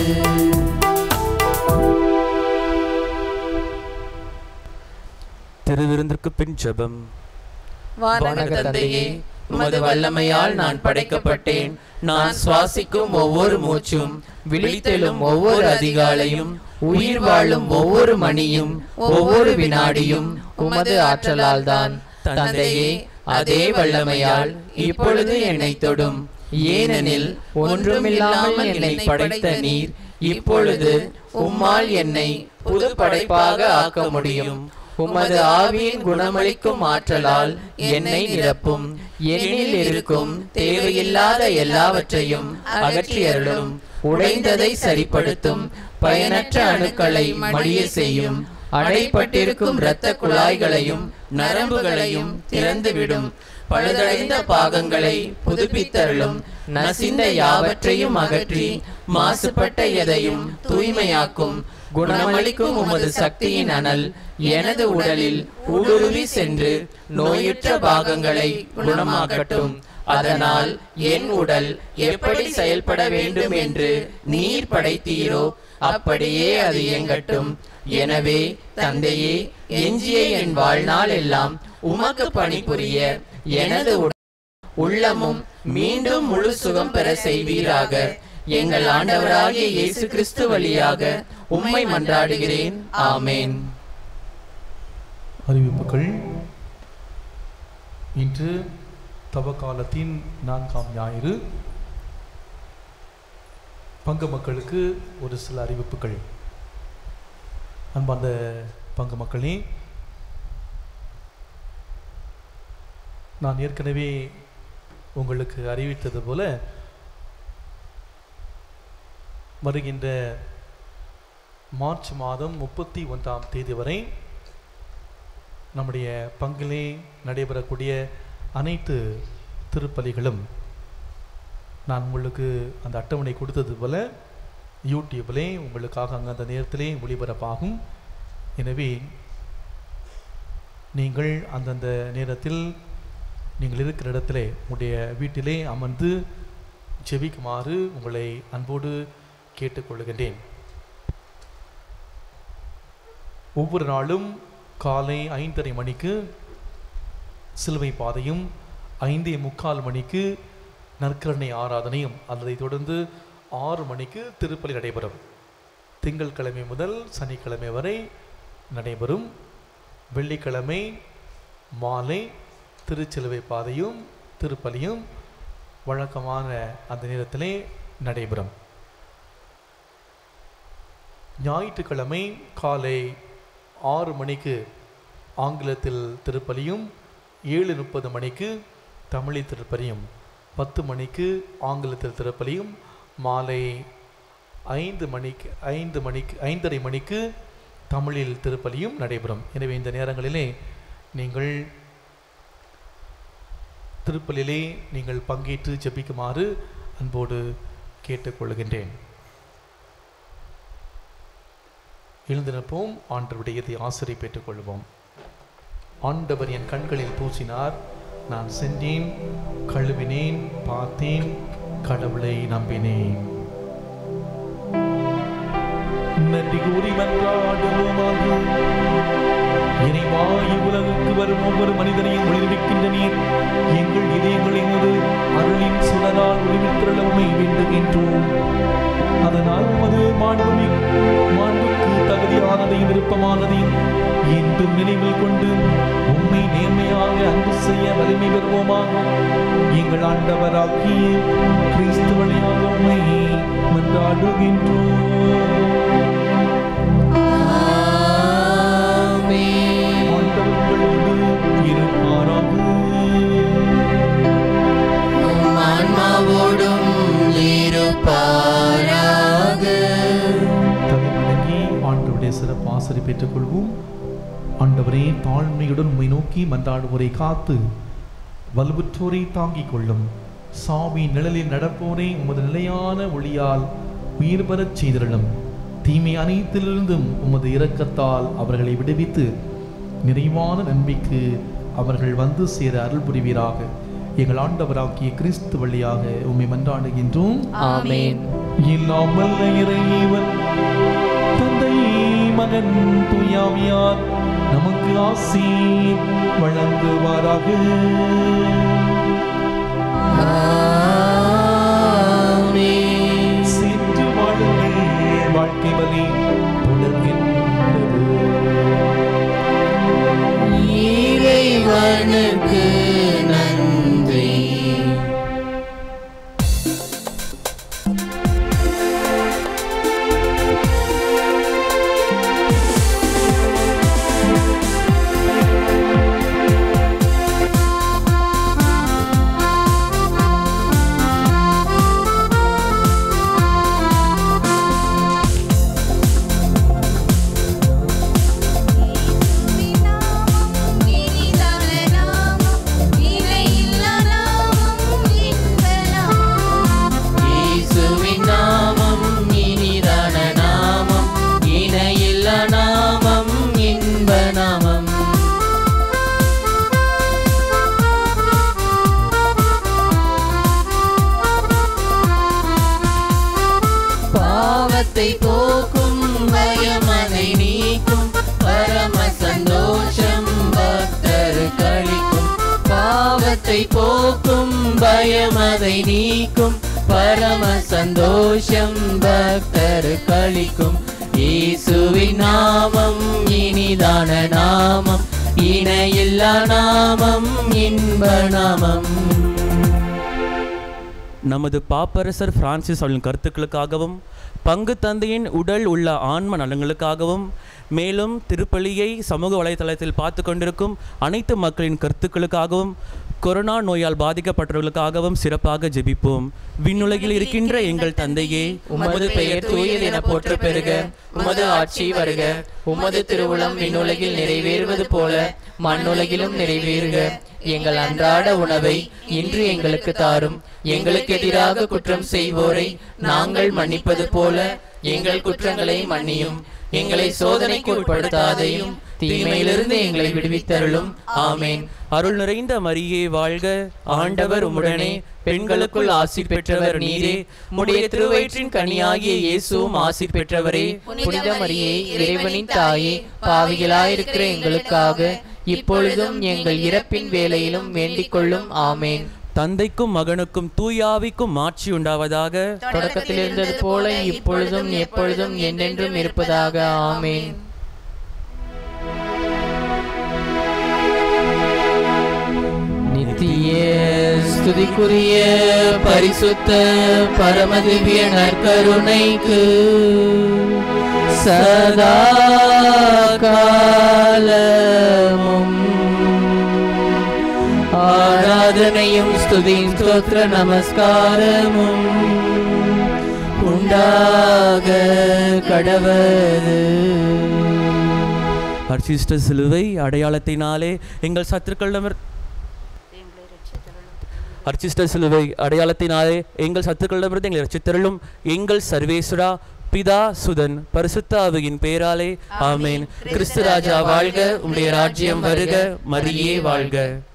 திருவிருந்திற்கு பின் ஜெபம் வானக தந்தையே உமது வல்லமையால் நான் படைக்கப்பட்டேன் நான் சுவாசிக்கும் ஒவ்வொரு மூச்சும் விழித்தெழும் ஒவ்வொரு அதிகாலையும் உயிர் வாழும் ஒவ்வொரு மணியும் ஒவ்வொரு வினாடியும் உமது ஆற்றலால் தான் தந்தையே அதே வல்லமையால் இப்பொழுது என்னை தொடும் ஏனெனில் ஒன்றுமில்லாமல் என்னை படைத்த நீர் இப்பொழுது உம்மால் என்னை புது படைப்பாக ஆக்க முடியும் உமது ஆவியின் குணமளிக்கும் ஆற்றலால் என்னை நிரப்பும் என்னில் இருக்கும் தேவையில்லாத எல்லாவற்றையும் அகற்றியருளும் உடைந்ததை சரிப்படுத்தும் பயனற்ற அணுக்களை மடிய செய்யும் அடைப்பட்டிருக்கும் இரத்த குழாய்களையும் நரம்புகளையும் திறந்துவிடும் பழுதடைந்த பாகங்களை புதுப்பித்தருளும் நசிந்த யாவற்றையும் அகற்றி மாசுபட்ட எதையும் தூய்மையாக்கும் குணமளிக்கும் உமது சக்தியின் அனல் எனது உடலில் ஊடுருவி சென்று நோயுற்ற பாகங்களை குணமாக்கட்டும் அதனால் என் உடல் எப்படி செயல்பட வேண்டும் என்று நீர் படைத்தீரோ அப்படியே அது இயங்கட்டும் எனவே தந்தையே எஞ்சிய என் வாழ்நாள் எல்லாம் உமக்கு பணிபுரிய எனது உடல் உள்ளமும் மீண்டும் முழு சுகம் பெற செய்வீராக எங்கள் ஆண்டவராகிய இயேசு கிறிஸ்து வழியாக உம்மை மன்றாடுகிறேன் ஆமேன் அறிவிப்புகள் இன்று தவக்காலத்தின் நான்காம் ஞாயிறு பங்கு மக்களுக்கு ஒரு சில அறிவிப்புகள் அன்பார்ந்த பங்கு மக்களே நான் ஏற்கனவே உங்களுக்கு அறிவித்தது போல வருகின்ற மார்ச் மாதம் முப்பத்தி ஒன்றாம் தேதி வரை நம்முடைய பங்கிலே நடைபெறக்கூடிய அனைத்து திருப்பலிகளும் நான் உங்களுக்கு அந்த அட்டவணை கொடுத்தது போல யூடியூப்லே உங்களுக்காக அங்கே அந்த நேரத்திலே ஒளிபரப்பாகும் எனவே நீங்கள் அந்தந்த நேரத்தில் நீங்கள் இருக்கிற இடத்திலே உங்களுடைய வீட்டிலே அமர்ந்து ஜெபிக்குமாறு உங்களை அன்போடு கேட்டுக்கொள்கின்றேன் ஒவ்வொரு நாளும் காலை ஐந்தரை மணிக்கு சிலுவை பாதையும் ஐந்தே முக்கால் மணிக்கு நற்கரணை ஆராதனையும் அதை தொடர்ந்து ஆறு மணிக்கு திருப்பலி நடைபெறும் திங்கட்கிழமை முதல் சனிக்கிழமை வரை நடைபெறும் வெள்ளிக்கிழமை மாலை திருச்சிலுவை பாதையும் திருப்பலியும் வழக்கமான அந்த நேரத்திலே நடைபெறும் ஞாயிற்றுக்கிழமை காலை ஆறு மணிக்கு ஆங்கிலத்தில் திருப்பலியும் ஏழு முப்பது மணிக்கு தமிழில் திருப்பலியும் பத்து மணிக்கு ஆங்கிலத்தில் திருப்பலியும் மாலை ஐந்து மணிக்கு ஐந்து மணிக்கு ஐந்தரை மணிக்கு தமிழில் திருப்பலியும் நடைபெறும் எனவே இந்த நேரங்களிலே நீங்கள் திருப்பலிலே நீங்கள் பங்கேற்று ஜெபிக்குமாறு அன்போடு கேட்டுக்கொள்கின்றேன் எழுந்து நிற்போம் ஆண்டவருடைய இதை ஆசிரியை பெற்றுக்கொள்வோம் ஆண்டவர் என் கண்களில் பூசினார் நான் சென்றேன் கழுவினேன் பார்த்தேன் கடவுளை நம்பினேன் நன்றி கூறி மன்றாடுவோமாக இறைவா இவ்வுலகுக்கு வரும் ஒவ்வொரு மனிதனையும் ஒளிர்விக்கின்ற நீர் எங்கள் இதயங்களை ஒரு அருளின் சுடரால் ஒளிவித்திரள உண்மை வேண்டுகின்றோம் அதனால் உமது மாண்புமி மாண்புக்கு தகுதியானதையும் விருப்பமானதையும் என்றும் நினைவில் கொண்டு உண்மை நேர்மையாக அன்பு செய்ய வலிமை பெறுவோமாக எங்கள் ஆண்டவராகிய கிறிஸ்து வழியாக உண்மை மன்றாடுகின்றோம் ஆண்டவர்களோடு இருப்பாராக ஆன்மாவோடும் இருப்பாராக தலைவணங்கி ஆண்டவருடைய சிறப்பு ஆசிரி பெற்றுக் கொள்வோம் ஆண்டவரே தாழ்மையுடன் உம்மை நோக்கி மன்றாடுவோரை காத்து வலுவுற்றோரை தாங்கிக் கொள்ளும் சாவி நிழலில் நடப்போரை உமது நிலையான ஒளியால் உயிர் பெறச் செய்திருளும் தீமை அனைத்திலிருந்தும் உமது இரக்கத்தால் அவர்களை விடுவித்து நிறைவான நன்மைக்கு அவர்கள் வந்து சேர அருள் புரிவீராக எங்கள் ஆண்டவராகிய கிறிஸ்து வழியாக உம்மை மன்றாடுகின்றோம் ஆமென் எல்லாம் வல்ல இறைவன் தந்தை மகன் தூயாவியார் நமக்கு ஆசி வழங்குவாராக ஆமென் சென்று வாழுங்கள் வாழ்க்கை வலி பாவத்தை போக்கும் பயம் அதை நீக்கும் பரம சந்தோஷம் பக்தர் கழிக்கும் பாவத்தை போக்கும் பயம் அதை நீக்கும் பரம சந்தோஷம் பக்தர் கழிக்கும் இயேசுவின் நாமம் இனிதான நாமம் இணையில்லா நாமம் இன்ப நாமம் நமது பாப்பரசர் பிரான்சிஸ் அவர்களின் கருத்துக்களுக்காகவும் பங்கு தந்தையின் உடல் உள்ள ஆன்ம நலன்களுக்காகவும் மேலும் திருப்பலியை சமூக வலைதளத்தில் பார்த்து கொண்டிருக்கும் அனைத்து மக்களின் கருத்துக்களுக்காகவும் கொரோனா நோயால் பாதிக்கப்பட்டவர்களுக்காகவும் சிறப்பாக ஜெபிப்போம் விண்ணுலகில் இருக்கின்ற எங்கள் தந்தையே உமது பெயர் தூயது என போற்ற பெறுக உமது ஆட்சி வருக உமது திருவுளம் விண்ணுலகில் நிறைவேறுவது போல மண்ணுலகிலும் நிறைவேறுக எங்கள் அன்றாட உணவை இன்று எங்களுக்கு தாரும் எங்களுக்கு எதிராக குற்றம் செய்வோரை நாங்கள் மன்னிப்பது போல எங்கள் குற்றங்களை மன்னியும் எங்களை சோதனைக்கு உட்படுத்தாதையும் தீமையிலிருந்து எங்களை விடுவித்தருளும் ஆமேன் அருள் நிறைந்த மரியே வாழ்க ஆண்டவர் உம்முடனே பெண்களுக்குள் ஆசி பெற்றவர் நீரே உம்முடைய திருவயிற்றின் கனியாகிய இயேசுவும் ஆசி பெற்றவரே புனித மரியே இறைவனின் தாயே பாவிகளாயிருக்கிற எங்களுக்காக இப்பொழுதும் எங்கள் இறப்பின் வேலையிலும் வேண்டிக் கொள்ளும் ஆமேன் தந்தைக்கும் மகனுக்கும் தூயாவிக்கும் மாட்சி உண்டாவதாக தொடக்கத்தில் இருந்தது போல இப்பொழுதும் எப்பொழுதும் என்றென்றும் இருப்பதாக ஆமேன் நித்திய ஸ்துதிக்குரிய பரிசுத்த பரமதிவ்ய நற்கருணைக்கு சதா காலமும் ஆராதனையும் ஸ்துதியும் ஸ்தோத்திர நமஸ்காரமும் உண்டாக கடவது அர்ச்சிஷ்ட சிலுவை அடையாளத்தினாலே எங்கள் சத்துருக்களிடமிர் அர்ச்சிஷ்ட சிலுவை அடையாளத்தினாலே எங்கள் சத்துருக்களிடமிருந்து எங்களை ரட்சித்தருளும் எங்கள் சர்வேஸ்வரா பிதா சுதன் பரிசுத்த ஆவியின் பேராலே ஆமேன் கிறிஸ்து ராஜா வாழ்க உம்முடைய ராஜ்யம் வருக மரியே வாழ்க